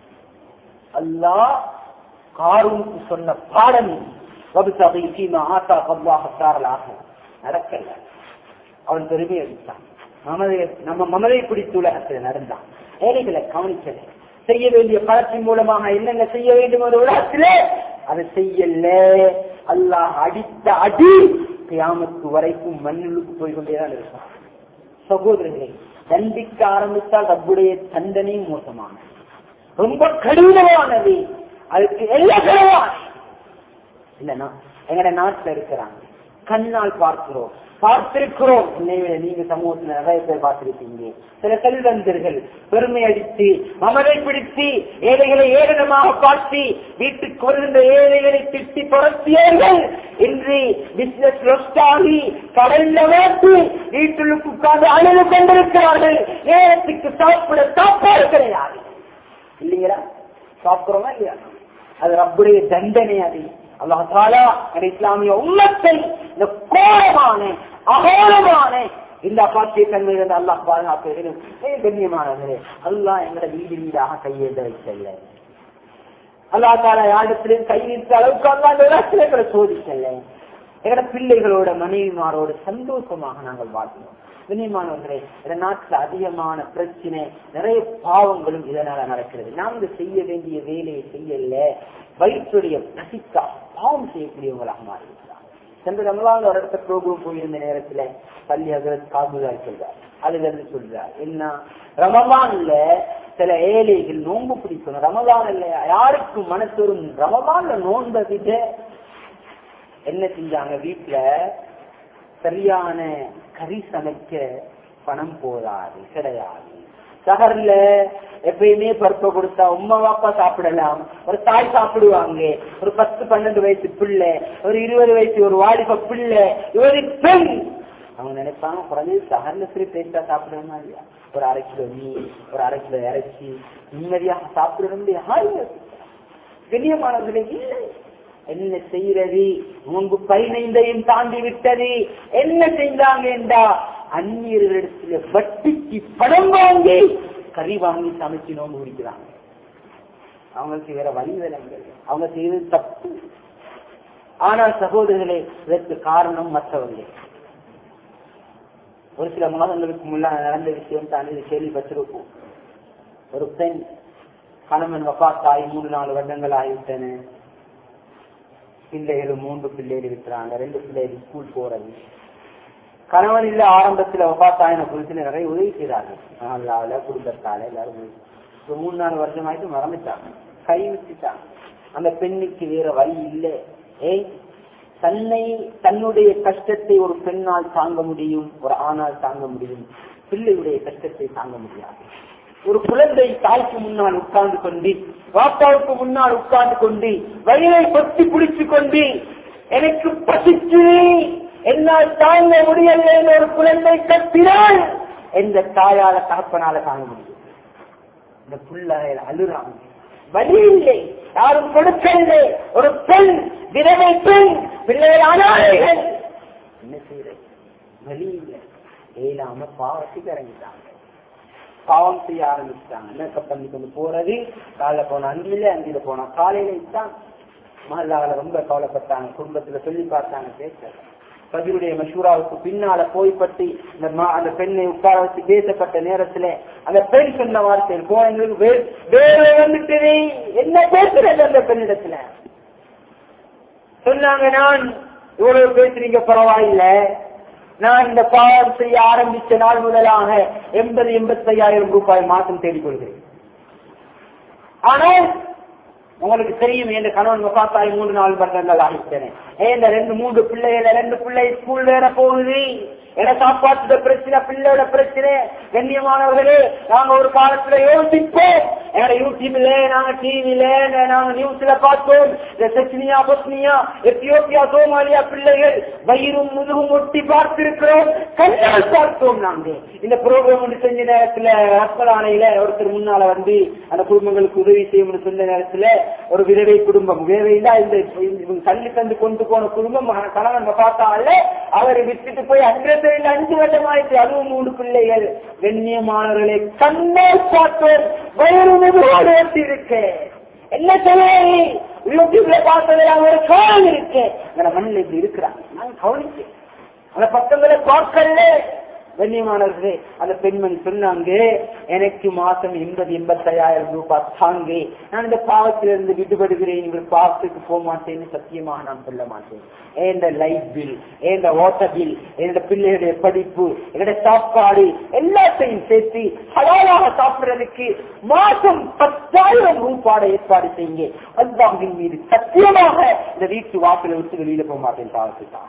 அல்லாஹ் காரூனுக்கு சொன்ன பாடம் வபுத்தகை சீமா ஆத்தா கவ்வாக சாரலாக நடக்கல அவன் பெருமை அடித்தான் மமதை நம்ம மமதை பிடித்து உலகத்தில் நடந்தான் ஏழைகளை கவனிக்கல செய்ய வேண்டிய பணத்தின் மூலமாக என்னென்ன செய்ய வேண்டும் ஒரு உலகத்திலே அதை செய்யல அல்லாஹ் அடித்த அடி கியாமத்து வரைக்கும் மண்ணுக்கு போய் கொண்டேதான் இருப்பான் சகோதரர்களே தண்டிக்க ஆரம்பித்தால் ரப்புடைய தண்டனையும் மோசமானது ரொம்ப கடினமானது அதுக்கு எல்லாம் கிடையாது இல்லைன்னா எங்கட நாட்டுல இருக்கிறாங்க கண்ணால் பார்க்கிறோம் பார்த்திருக்கிறோம் என்னை விட நீங்க சமூகத்துல நிறைய பேர் பார்த்திருப்பீங்க சில செல்வந்தர்கள் பெருமை அடித்து மமதை பிடித்து ஏழைகளை ஏளனமாக பார்த்து வீட்டுக்கு வருகின்ற ஏழைகளை திட்டி புரட்டியவர்கள் இன்று பிசினஸ் ரொஸ்டாகி கடல்ல வேட்டு வீட்டுக்கு உட்கார்ந்து அழுது கொண்டிருக்கிறார்கள் நேரத்துக்கு சாப்பிட சாப்பாடு கிடையாது இல்லைங்களா சாப்பிடுறோமா இல்லையா அது ரப்புடைய தண்டனை அது அல்லாஹாலா அந்த இஸ்லாமிய உம்மத்தை இந்த கோரமான அகோரமான இந்த அப்பாத்திய தன்மை வந்து அல்லாஹ் பாதுகாப்பு கண்ணியமானவர்களே அல்லாஹ் எங்களை வீடு வீடாக கையெழுத வைக்கல அல்லா தாலா யாரிடத்திலும் கை நிறுத்த அளவுக்கு அல்லா இந்த உலகத்தில் எங்களை சோதிக்கல எங்களோட பிள்ளைகளோட மனைவிமாரோட சந்தோஷமாக நாங்கள் வாழ்கிறோம் கண்ணியமானவர்களே இந்த நாட்டுல அதிகமான பிரச்சனை நிறைய பாவங்களும் இதனால நடக்கிறது நாங்க செய்ய வேண்டிய வேலையை செய்யல வயிற்றுடைய பசிக்கா பாவம் செய்யக்கூடியவங்களாக மாறியிருக்கிறார் சென்ற ரமலான் ஒரு இடத்த ப்ரோக்ராம் போயிருந்த நேரத்துல பள்ளி அகரத் காபுதார் சொல்றார் அதுல இருந்து சொல்றார் என்ன ரமலான்ல சில ஏழைகள் நோன்பு பிடிக்கணும் ரமலான் இல்ல யாருக்கும் மனசு வரும் ரமலான்ல நோன்பை விட என்ன செஞ்சாங்க வீட்டுல சரியான கறி சமைக்க பணம் போதாது கிடையாது சகர்ல எப்பயுமே பருப்பை கொடுத்தா உமா வாப்பா சாப்பிடலாம் ஒரு தாய் சாப்பிடுவாங்க ஒரு பத்து பன்னெண்டு வயசு பிள்ளை ஒரு இருபது வயசு ஒரு வாலிப பிள்ளை இவரு பெண் அவங்க நினைப்பாங்க குறைஞ்சது சகர்ல சரி பேஸ்டா சாப்பிடணுமா இல்லையா ஒரு அரை கிலோ மீன் ஒரு அரை கிலோ இறைச்சி நிம்மதியாக சாப்பிடணும் கண்ணியமானவர்களே இல்லை என்ன செய்யறது முன்பு பதினைந்தையும் தாண்டி விட்டது என்ன செய்தாங்க என்றா அந்நியர்களிடத்துல வட்டிக்கு பணம் வாங்கி கறி வாங்கி சமைச்சு நோம்பு குடிக்கிறாங்க அவங்களுக்கு வேற வழி விலங்கள் அவங்க செய்தது தப்பு ஆனால் சகோதரர்களே இதற்கு காரணம் மற்றவர்கள் ஒரு சில மாதங்களுக்கு முன்னால் நடந்த விஷயம் தான் இது கேள்விப்பட்டிருக்கும் ஒரு பெண் கணவன் வப்பாத்தாய் மூணு நாலு வருடங்கள் ஆகிவிட்டன பிள்ளைகள் மூன்று பிள்ளைகள் இருக்கிறாங்க ரெண்டு பிள்ளைகள் ஸ்கூல் போறது கணவன் இல்ல ஆரம்பத்துல வபாத்தாயின குறித்து நிறைய உதவி செய்தார்கள் அல்லாவில குடும்பத்தால எல்லாரும் உதவி. ஒரு மூணு நாலு வருஷம் ஆயிட்டு மறந்துட்டாங்க கை விட்டுட்டாங்க அந்த பெண்ணுக்கு வேற வழி இல்லை ஏய் தன்னை தன்னுடைய கஷ்டத்தை ஒரு பெண்ணால் தாங்க முடியும் ஒரு ஆணால் தாங்க முடியும் பிள்ளையுடைய கஷ்டத்தை தாங்க முடியாது ஒரு குழந்தை தாய்க்கு முன்னால் உட்கார்ந்து கொண்டு வாப்பாவுக்கு முன்னால் உட்கார்ந்து கொண்டு வயிறை பொத்தி பிடிச்சு கொண்டு எனக்கு பசிச்சு என்னால் தாங்க முடியல ஒரு குழந்தை கத்தினால் எந்த தாயால தகப்பனால தாங்க முடியும் இந்த புள்ளைகள் அழுறாங்க வழி இல்லை யாரும் கொடுக்கவில்லை ஒரு பெண் விதவை பெண் பிள்ளைகள் அனாதைகள் என்ன செய்யறது வழி இல்லை ஏலாம பாவத்துக்கு இறங்கிட்டாங்க பாவம் செய்ய ஆரம்பிச்சிட்டாங்க மேக்கப் பண்ணி கொண்டு போறது காலைல போனா அஞ்சில அஞ்சில போனா காலையில தான் மகளால ரொம்ப கவலைப்பட்டாங்க குடும்பத்துல சொல்லி பார்த்தாங்க பேச பதிலுடைய மஷூராவுக்கு பின்னால போய்பட்டு இந்த மா- அந்த பெண்ணை உட்கார வச்சு பேசப்பட்ட நேரத்துல அந்த பெண் சொன்ன வார்த்தையில் போனங்களுக்கு வே- வேற வந்துட்டு என்ன பேசுறது அந்த பெண்ணிடத்துல சொன்னாங்க நான் இவ்வளவு பேசுறீங்க பரவாயில்ல நான் இந்த பாவம் செய்ய ஆரம்பிச்ச நாள் முதலாக எண்பது எண்பத்தி ஐயாயிரம் ரூபாய் மாதம் தேடிக்கொள்கிறேன் ஆனால் உங்களுக்கு தெரியும் என் கணவன் முகாத்தாய் மூன்று நாள் வருடங்கள் ஆகிட்டன இந்த ரெண்டு மூன்று பிள்ளைகள் ரெண்டு பிள்ளை ஸ்கூல் வேற போகுது என சாப்பாட்டு பிரச்சனை பிள்ளையோட பிரச்சனை கண்ணியமானவர்களே நாங்க ஒரு காலத்துல யோசிப்போம் எங்க யூடியூப்ல நாங்க டிவில நாங்க நியூஸ்ல பார்த்தோம் இந்த செச்னியா பொஸ்னியா எத்தியோப்பியா சோமாலியா பிள்ளைகள் வயிறும் முதுகும் ஒட்டி பார்த்திருக்கிறோம் கண்ணால் பார்த்தோம் நாங்க இந்த ப்ரோக்ராம் செஞ்ச நேரத்துல ரத்தல் ஆணையில ஒருத்தர் முன்னால வந்து அந்த குடும்பங்களுக்கு உதவி செய்யும் சொன்ன நேரத்துல ஒரு விதவை குடும்பம் விதவைனா இந்த இவங்க தள்ளி தந்து கொண்டு போன குடும்பம் கணவன் பார்த்தால அவரை விட்டுட்டு போய் அங்கிருந்து அஞ்சு வருடம் ஆயிடுச்சு அதுவும் மூணு பிள்ளைகள் கண்ணியமானவர்களை கண்ணால் பார்த்தோம் வயிறு முதுகோடு ஒட்டி இருக்கு என்ன செய்ய யூடியூப்ல பார்த்ததுல ஒரு காலம் இருக்கு மண்ணில் இப்படி இருக்கிறாங்க நான் கவனிச்சேன் அந்த பக்கங்களை பார்க்கல கண்ணியமானவர்களே அந்த பெண்மணி சொன்னாங்க எனக்கு மாசம் எண்பது எண்பத்தையாயிரம் ரூபாய் தாங்க நான் இந்த பாவத்திலிருந்து விடுபடுகிறேன் இவர் பாவத்துக்கு போக மாட்டேன்னு சத்தியமாக நான் சொல்ல மாட்டேன் ஏந்த லைட் பில் ஏந்த வாட்டர் பில் என்னோட பிள்ளைகளுடைய படிப்பு என்னோட சாப்பாடு எல்லாத்தையும் சேர்த்து ஹலாலாக சாப்பிடுறதுக்கு மாசம் பத்தாயிரம் ரூபாய் ஏற்பாடு செய்யுங்க அல்லாஹின் மீது சத்தியமாக இந்த வீட்டு வாக்கில விட்டு வெளியில போக மாட்டேன் பாவத்துக்காக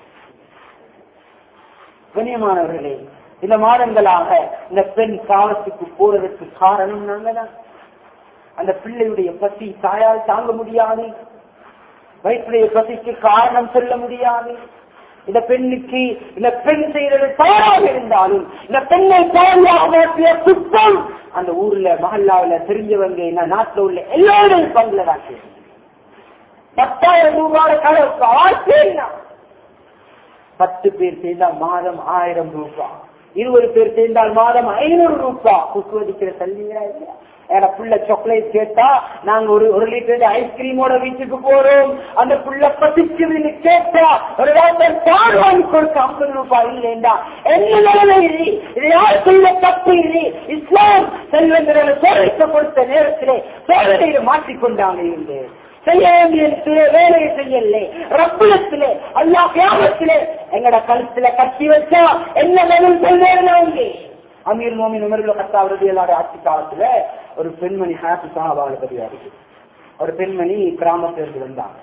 கண்ணியமானவர்களே இந்த மாதங்களாக இந்த பெண் காலத்துக்கு போறதற்கு காரணம் நாங்கதான் அந்த பிள்ளையுடைய பசி தாயால் தாங்க முடியாது வயிற்றுடைய பசிக்கு காரணம் சொல்ல முடியாது இந்த பெண்ணுக்கு இந்த பெண் செய்யறது தவறாக இருந்தாலும் இந்த பெண்ணை தவறாக மாற்றிய குற்றம் அந்த ஊர்ல மஹல்லாவில தெரிஞ்சவங்க இந்த நாட்டில் உள்ள எல்லாரும் பங்குல தான் பத்தாயிரம் ரூபாய் கணக்கு வாழ்க்கை பத்து பேர் சேர்ந்தால் மாதம் ஆயிரம் ரூபாய் இருபது பேர் சேர்ந்தால் மாதம் ஐநூறு ரூபாய் குசுவதிக்கிற தள்ளிங்களா இல்லையா ஏன்னா புள்ள சாக்லேட் கேட்டா நாங்க ஒரு ஒரு லிட்டர் ஐஸ்கிரீமோட வீட்டுக்கு போறோம் அந்த புள்ள பசிக்குதுன்னு கேட்டா ஒரு டாக்டர் பால் வாங்கி கொடுக்க ஐம்பது ரூபாய் இல்லைண்டா என்ன நிலைமை இல்லை இது யார் செய்த தப்பு இல்லை இஸ்லாம் செல்வங்களை சோதனைக்கு கொடுத்த நேரத்திலே சோதனையை மாற்றிக்கொண்டாங்க இருந்து செய்ய வேண்டிய சில வேலையை செய்யல ரப்பிடத்திலே அல்லா கிராமத்திலே எங்கட கழுத்துல கட்டி வச்சா என்ன வேணும் சொல்லேங்க அமீர் மோமின் உமர்ல கத்தாவது எல்லாரும் ஆட்சி காலத்துல ஒரு பெண்மணி ஹாப்பி சாபாவில பதிவாரு ஒரு பெண்மணி கிராமத்திலிருந்து வந்தாங்க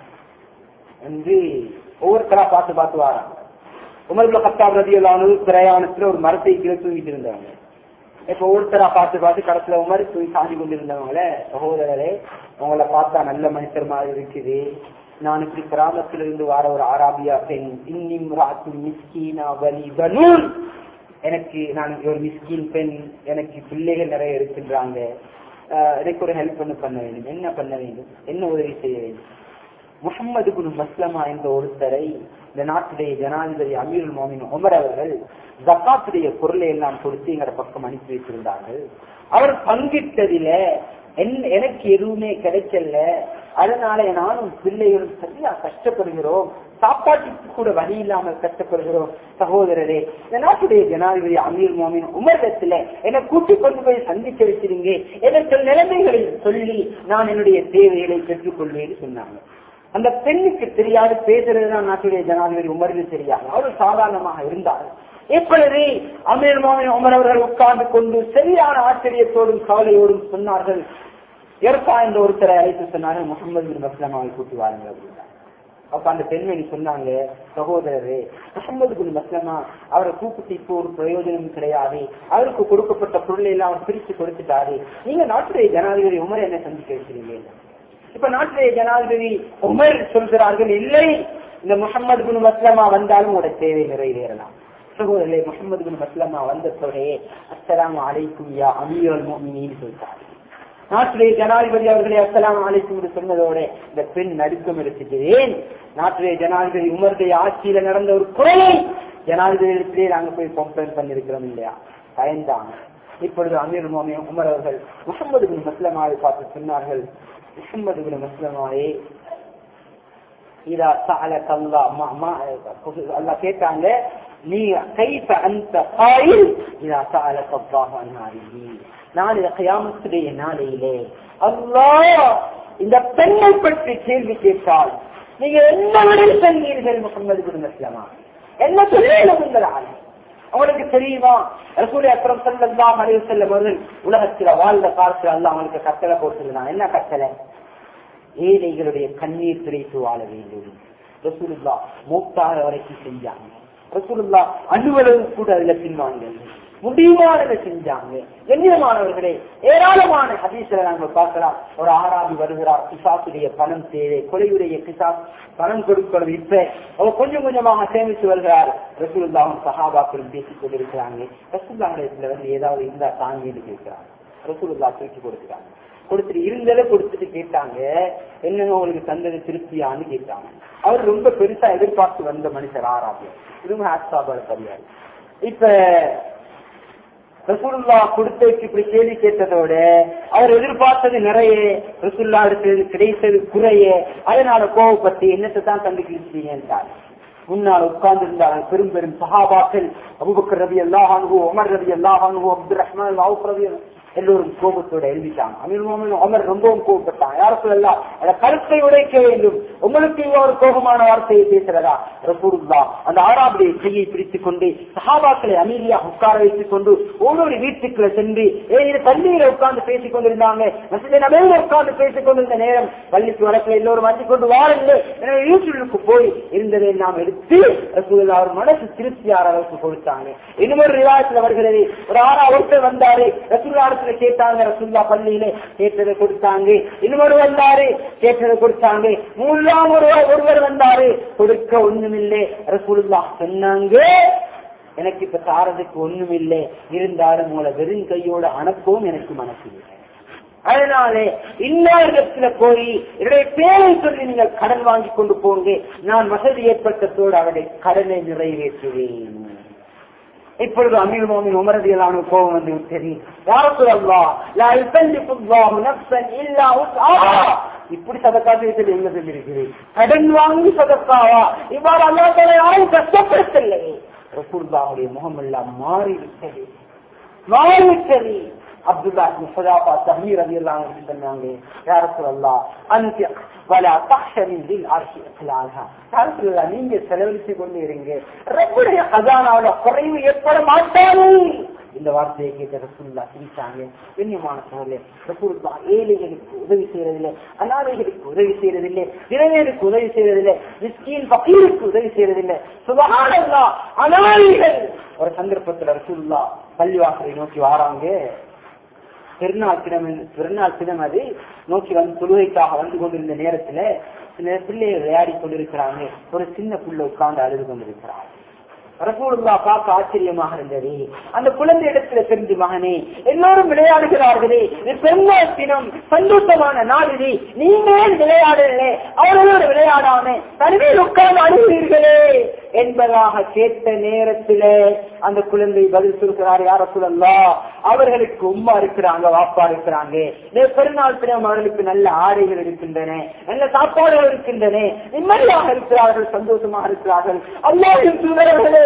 வந்து ஒவ்வொருத்தரா பார்த்து பார்த்து வராங்க உமர்ல கத்தாவது எல்லாரும் பிரயாணத்துல ஒரு மரத்தை கீழே தூங்கிட்டு இருந்தாங்க இப்ப ஒருத்தரா பார்த்து பார்த்து கடைசியில உமர் தூங்கி சாஞ்சி கொண்டிருந்தவங்கள சகோதரரே உங்களை பார்த்தா நல்ல மனுஷர் மாதிரி இருக்குது நான் இப்படி கிராமத்துல இருந்து வர ஒரு ஆராபியா பெண் இன்னிம் ராத்து மிஸ்கீனா வலி பனூன் எனக்கு நான் ஒரு மிஸ்கின் பெண் எனக்கு பிள்ளைகள் நிறைய இருக்கின்றாங்க எனக்கு ஒரு ஹெல்ப் பண்ண பண்ண வேண்டும் என்ன பண்ண வேண்டும் என்ன உதவி செய்ய வேண்டும் முகமது குரு மஸ்லமா என்ற ஒருத்தரை இந்த நாட்டுடைய ஜனாதிபதி அமீருல் மோமின் உமர் அவர்கள் ஜக்காத்துடைய பொருளை எல்லாம் கொடுத்து எங்கட பக்கம் அனுப்பி வைத்திருந்தார்கள் அவர் பங்கிட்டதில எனக்கு எதுவுமே கிடைக்கல அதனால நானும் பிள்ளைகளும் சரியா கஷ்டப்படுகிறோம் சாப்பாட்டுக்கு கூட வழி இல்லாமல் கஷ்டப்படுகிறோம் சகோதரரே இந்த நாட்டுடைய ஜனாதிபதி அமீர் மோமின் உமர்தத்துல என்னை கூட்டி கொண்டு போய் சந்திக்க வச்சிருங்க எனக்கு நிலைமைகளை சொல்லி நான் என்னுடைய தேவைகளை பெற்றுக்கொள்வேன்னு சொன்னாங்க அந்த பெண்ணுக்கு தெரியாது பேசுறதுதான் நாட்டுடைய ஜனாதிபதி உமருக்கு தெரியாது அவர் சாதாரணமாக இருந்தார் இப்பொழுது அமீர் மோமின் உமர் அவர்கள் உட்கார்ந்து கொண்டு சரியான ஆச்சரியத்தோடும் கவலையோடும் சொன்னார்கள் எர்பா என்ற ஒருத்தரை அழைத்து சொன்னார்கள் முகமது பின் மஸ்லமாவை கூட்டி வாருங்கள் அப்படின்னாங்க அப்ப அந்த பெண்மணி சொன்னாங்க சகோதரரே முகமது பின் மஸ்லமா அவரை கூப்பிட்டு இப்போ ஒரு பிரயோஜனம் கிடையாது அவருக்கு கொடுக்கப்பட்ட பொருளை எல்லாம் அவர் பிரித்து கொடுத்துட்டாரு நீங்க நாட்டுடைய ஜனாதிபதி உமர் என்ன சந்திக்க வைக்கிறீங்க இப்ப நாட்டுடைய ஜனாதிபதி உமர் சொல்கிறார்கள் இல்லை இந்த முகமது பின் மஸ்லமா வந்தாலும் உங்களோட தேவை நிறைவேறலாம் சகோதரே முகமது பின் மஸ்லமா வந்ததோடே அஸ்லாம் அலைக்கும் யா அமீர் மோமினின்னு சொல்லிட்டாரு நாட்டுடைய ஜனாதிபதி அவர்களே அஸ்லாம் அலைக்கும் என்று சொன்னதோட இந்த பெண் நடுக்கம் எடுத்துட்டு ஏன் நாட்டுடைய ஜனாதிபதி உமருடைய ஆட்சியில நடந்த ஒரு குறையை ஜனாதிபதியிடத்திலே நாங்க போய் கம்ப்ளைண்ட் பண்ணிருக்கிறோம் இல்லையா பயந்தாங்க இப்பொழுது அமீர் மோமி உமர் அவர்கள் முகமது பின் மஸ்லமாவை பார்த்து சொன்னார்கள் முகமது பின் மஸ்லமாவே இதா சஅலக அல்லாஹ் அல்லாஹ் கேட்டாங்க நீ கைஃப அன்த காயில் இதா சஅலக அல்லாஹ் அன் நாரிஹி நாளைய கியாமத்துடைய நாளையிலே அல்லாஹ் இந்த பெண்ணை பற்றி கேள்வி கேட்டால் நீங்க என்ன விடையில் சொன்னீர்கள் முகமது குரு மஸ்லமா என்ன சொல்ல உங்களால் அவங்களுக்கு தெரியுமா ரசூலி அக்ரம் செல்லம் அலைவு செல்லும் அவர்கள் உலகத்துல வாழ்ந்த காலத்துல அல்ல அவங்களுக்கு கட்டளை போட்டிருந்தான் என்ன கட்டளை ஏழைகளுடைய கண்ணீர் துடைத்து வாழ வேண்டும் ரசூலுல்லா மூத்தாக வரைக்கும் செஞ்சாங்க ரசூலுல்லா அலுவலகம் கூட அதுல பின்வாங்க முடிவானதை செஞ்சாங்க கண்ணியமானவர்களே ஏராளமான ஹதீஸ்ல நாங்க பார்க்கலாம் ஒரு ஆறாவி வருகிறார் பிசாசுடைய பணம் தேவை கொலையுடைய பிசாஸ் பணம் கொடுக்கணும் இப்ப அவர் கொஞ்சம் கொஞ்சமாக சேமித்து வருகிறார் ரசூலுல்லாவும் சஹாபாக்களும் பேசிக் கொண்டிருக்கிறாங்க ரசூல்லாஹிடத்துல வந்து ஏதாவது இருந்தா தாங்கிட்டு கேட்கிறாங்க ரசூலுல்லா தூக்கி கொடுக்குறாங்க கொடுத்துட்டு இருந்ததை கொடுத்துட்டு கேட்டாங்க என்னங்க உங்களுக்கு தந்தது திருப்தியான்னு கேட்டாங்க அவர் ரொம்ப பெருசா எதிர்பார்த்து வந்த மனுஷர் ஆறாவது இதுவும் ஹாட்ஸ்டாபோட தெரியாது இப்ப ரசூல்லா கொடுத்ததுக்கு இப்படி கேள்வி கேட்டதோட அவர் எதிர்பார்த்தது நிறைய ரசூல்லா எடுத்தது கிடைத்தது குறைய அதனால கோவப்பட்டு என்னத்தை தான் கண்டுக்கிட்டீங்கன்றார் முன்னால் உட்கார்ந்து இருந்தார்கள் பெரும் பெரும் சஹாபாக்கள் அபுபக்கர் ரவி அல்லாஹ் அனுபவம் உமர் ரவி அல்லாஹ் அனுபவம் அப்துல் ரஹ்மான் அவுப் ரவி எல்லோரும் கோபத்தோட எழுதிட்டாங்க அமீர் மோமின் அமர் ரொம்பவும் கோபப்பட்டாங்க யாரும் சொல்லலாம் அந்த கருத்தை உடைக்க வேண்டும் உங்களுக்கு ஒரு கோபமான வார்த்தையை பேசுறதா ரசூருல்லா அந்த ஆறாவுடைய கையை பிடித்துக் கொண்டு சஹாபாக்களை அமீரியாக உட்கார வைத்துக் கொண்டு ஒவ்வொரு வீட்டுக்குள்ள சென்று ஏ இது பள்ளியில உட்கார்ந்து பேசிக் கொண்டிருந்தாங்க மற்ற நபையில உட்கார்ந்து பேசிக் கொண்டிருந்த நேரம் பள்ளிக்கு வரக்கில் எல்லோரும் வந்து கொண்டு வாருங்கள் எனவே யூடியூபுக்கு போய் இருந்ததை நாம் எடுத்து ரசூலுல்லா அவர் மனசு திருப்தியார அளவுக்கு கொடுத்தாங்க இன்னொரு ரிவாயத்துல வருகிறது ஒரு ஆறா ஒருத்தர் வந்தாரு ரசூல்லா இடத்துல கேட்டாங்க ரசூல்லா பள்ளியில கேட்டதை கொடுத்தாங்க இன்னொரு வந்தாரு கேட்டதை கொடுத்தாங்க மூன்றாம் ஒரு ஒருவர் வந்தாரு கொடுக்க ஒண்ணுமில்லை ரசூலுல்லா சொன்னாங்க எனக்கு இப்ப தாரதுக்கு ஒண்ணும் இல்லை இருந்தாலும் உங்களை வெறும் கையோட அனுப்பவும் எனக்கு மனசு இல்லை அதனாலே இன்னொருத்துல போய் என்னுடைய பேரை சொல்லி நீங்கள் கடன் வாங்கி கொண்டு போங்க நான் வசதி ஏற்பட்டதோடு அவருடைய கடனை நிறைவேற்றுவேன் இப்பொழுது அமீர் மோமின் உமரதியலான கோபம் வந்து விட்டது யாருக்கு அல்லா லா யுசல்லிஃபு அல்லாஹு நஃப்ஸன் இல்லா உஸ்ஆஹா இப்படி சதக்கா செய்தது எங்க சொல்லியிருக்குது கடன் வாங்கி சதக்காவா இவ்வாறு அல்லாஹ் தஆலா யாரும் கஷ்டப்படுத்தலை ரசூலுல்லாஹுடைய முகம் எல்லாம் மாறிவிட்டது மாறிவிட்டது அப்துல்லா முசதாபா தஹீர் ரவி எல்லாம் சொன்னாங்க யார சொல்லலாம் அந்த வலா தஹ்ஷரின் தில் ஆர்ஷி அஸ்லாஹா யார சொல்லலாம் நீங்க செலவழித்து கொண்டு இருங்க ரப்புடைய கஜானாவோட குறைவு ஏற்பட மாட்டாது இந்த வார்த்தையை கேட்ட ரசூல்லா சிரிச்சாங்க கண்ணியமான சோழே ரசூல்லா ஏழைகளுக்கு உதவி செய்யறதில்லை அனாதைகளுக்கு உதவி செய்யறதில்லை இளைஞருக்கு உதவி செய்யறதில்லை மிஸ்கின் பக்கீருக்கு உதவி செய்யறதில்லை சுபகானல்லா அனாதைகள் ஒரு சந்தர்ப்பத்துல ரசூல்லா பள்ளிவாசலை நோக்கி வாராங்க பெருநாள் தினம் பெருநாள் தினம் அது நோக்கி வந்து தொழுகைக்காக வந்து கொண்டிருந்த நேரத்துல சில பிள்ளைகள் விளையாடி கொண்டிருக்கிறாங்க ஒரு சின்ன புள்ள உட்கார்ந்து அழுது கொண்டிருக்கிறாங்க ரசூலுல்லா பார்க்க ஆச்சரியமாக இருந்தது அந்த குழந்தை இடத்துல தெரிஞ்சு மகனே எல்லோரும் விளையாடுகிறார்களே இது பெருநாள் தினம் சந்தோஷமான நாள் இது நீங்கள் விளையாடலே அவர்களோடு விளையாடாம தனிமையில் உட்கார்ந்து அழுகிறீர்களே என்பதாக கேட்ட நேரத்துல அந்த குழந்தை பதில் சொல்கிறார் யார சொல்லலா அவர்களுக்கு உம்மா இருக்கிறாங்க வாப்பா இருக்கிறாங்க பெருநாள் தினம் அவர்களுக்கு நல்ல ஆடைகள் இருக்கின்றன நல்ல சாப்பாடுகள் இருக்கின்றன நிம்மதியாக இருக்கிறார்கள் சந்தோஷமாக இருக்கிறார்கள் அல்லாவின் தூதர்களே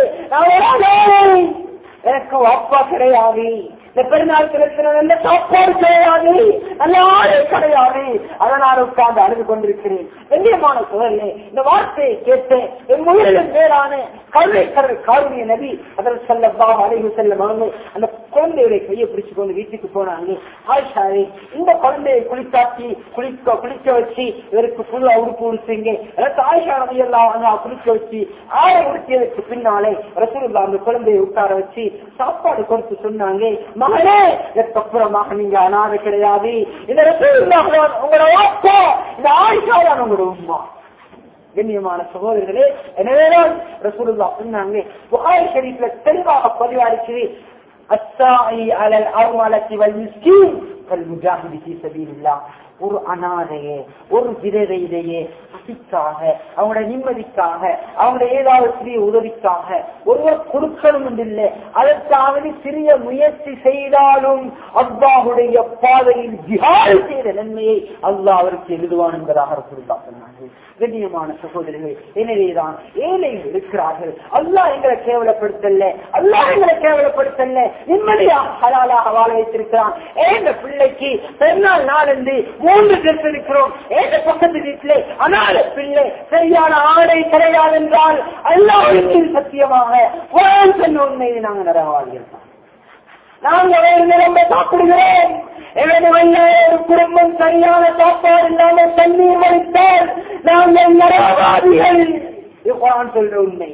நான் எனக்கு அப்பா கிடையாது இந்த பெருநாள் தினத்துல நல்ல சாப்பாடு கிடையாது நல்ல ஆடை கிடையாது அதனால் உட்கார்ந்து அழுது கொண்டிருக்கிறேன் கண்ணியமான சோழர்களே இந்த வார்த்தையை கேட்டு என் உயிரிலும் மேலான கருணை கடல் காருணிய நபி அதில் செல்லப்பா அழைவு செல்ல மகன் அந்த குழந்தையுடைய கையை பிடிச்சு கொண்டு வீட்டுக்கு போனாங்க ஆயிஷாரே இந்த குழந்தையை குளிக்காட்டி குளிக்க குளிக்க வச்சு இவருக்கு புது உடுப்பு உடுத்துங்க எனக்கு ஆயிஷா நபி எல்லாம் குளிக்க வச்சு ஆடை உடுத்தியதற்கு பின்னாலே ரசூலுல்லா அந்த குழந்தையை உட்கார வச்சு சாப்பாடு கொடுத்து சொன்னாங்க மகனே இதற்கப்புறமாக நீங்க அனாதை கிடையாது இந்த ரசூலுல்லா உங்களோட வாப்பா இந்த ஆயிஷாவான உங்களோட உமா கண்ணியமான சகோதரர்களே எனவேதான் ரசூலுல்லா சொன்னாங்க புகாரி ஷரீஃப்ல தெளிவாக பதிவாரிச்சு அஸ்ஸாஇ அலல் அர்மலத்தி வல் மிஸ்கீன் கல் முஜாஹிதி ஃபீ சபீலில்லாஹ் ஒரு அனாதையே ஒரு விதவையிலேயே பசிக்காக அவங்களுடைய நிம்மதிக்காக அவங்களுடைய ஏதாவது சிறிய உதவிக்காக ஒருவர் கொடுக்கணும் என்றில்லை அதற்காக சிறிய முயற்சி செய்தாலும் அல்லாஹுடைய பாதையில் ஜிஹாடு செய்த நன்மையை அல்லாஹ் அவருக்கு எழுதுவான் என்பதாக சொல்லா சொன்னார்கள் கண்ணியமான சகோதரிகள் எனவேதான் ஏழைகள் இருக்கிறார்கள் அல்லாஹ் எங்களை கேவலப்படுத்தல அல்லாஹ் எங்களை கேவலப்படுத்தல நிம்மதியாக ஹலாலாக வாழ வைத்திருக்கிறான் ஏந்த பிள்ளைக்கு பெருநாள் நாள் என்று மூன்று ட்ரெஸ் இருக்கிறோம் ஏழு பக்கத்து வீட்டிலே அனாத பிள்ளை சரியான ஆடை கிடையாது என்றால் எல்லாருக்கும் சத்தியமாக குரான் சொன்ன உண்மையை நாங்கள் நிறைவாகிறோம் நாங்க வேறு நிரம்ப சாப்பிடுகிறோம் எவனுடைய ஒரு குடும்பம் சரியான சாப்பாடு இல்லாமல் தண்ணீர் வலித்தால் நாங்கள் நரவாதிகள் இது குரான் சொல்ற உண்மை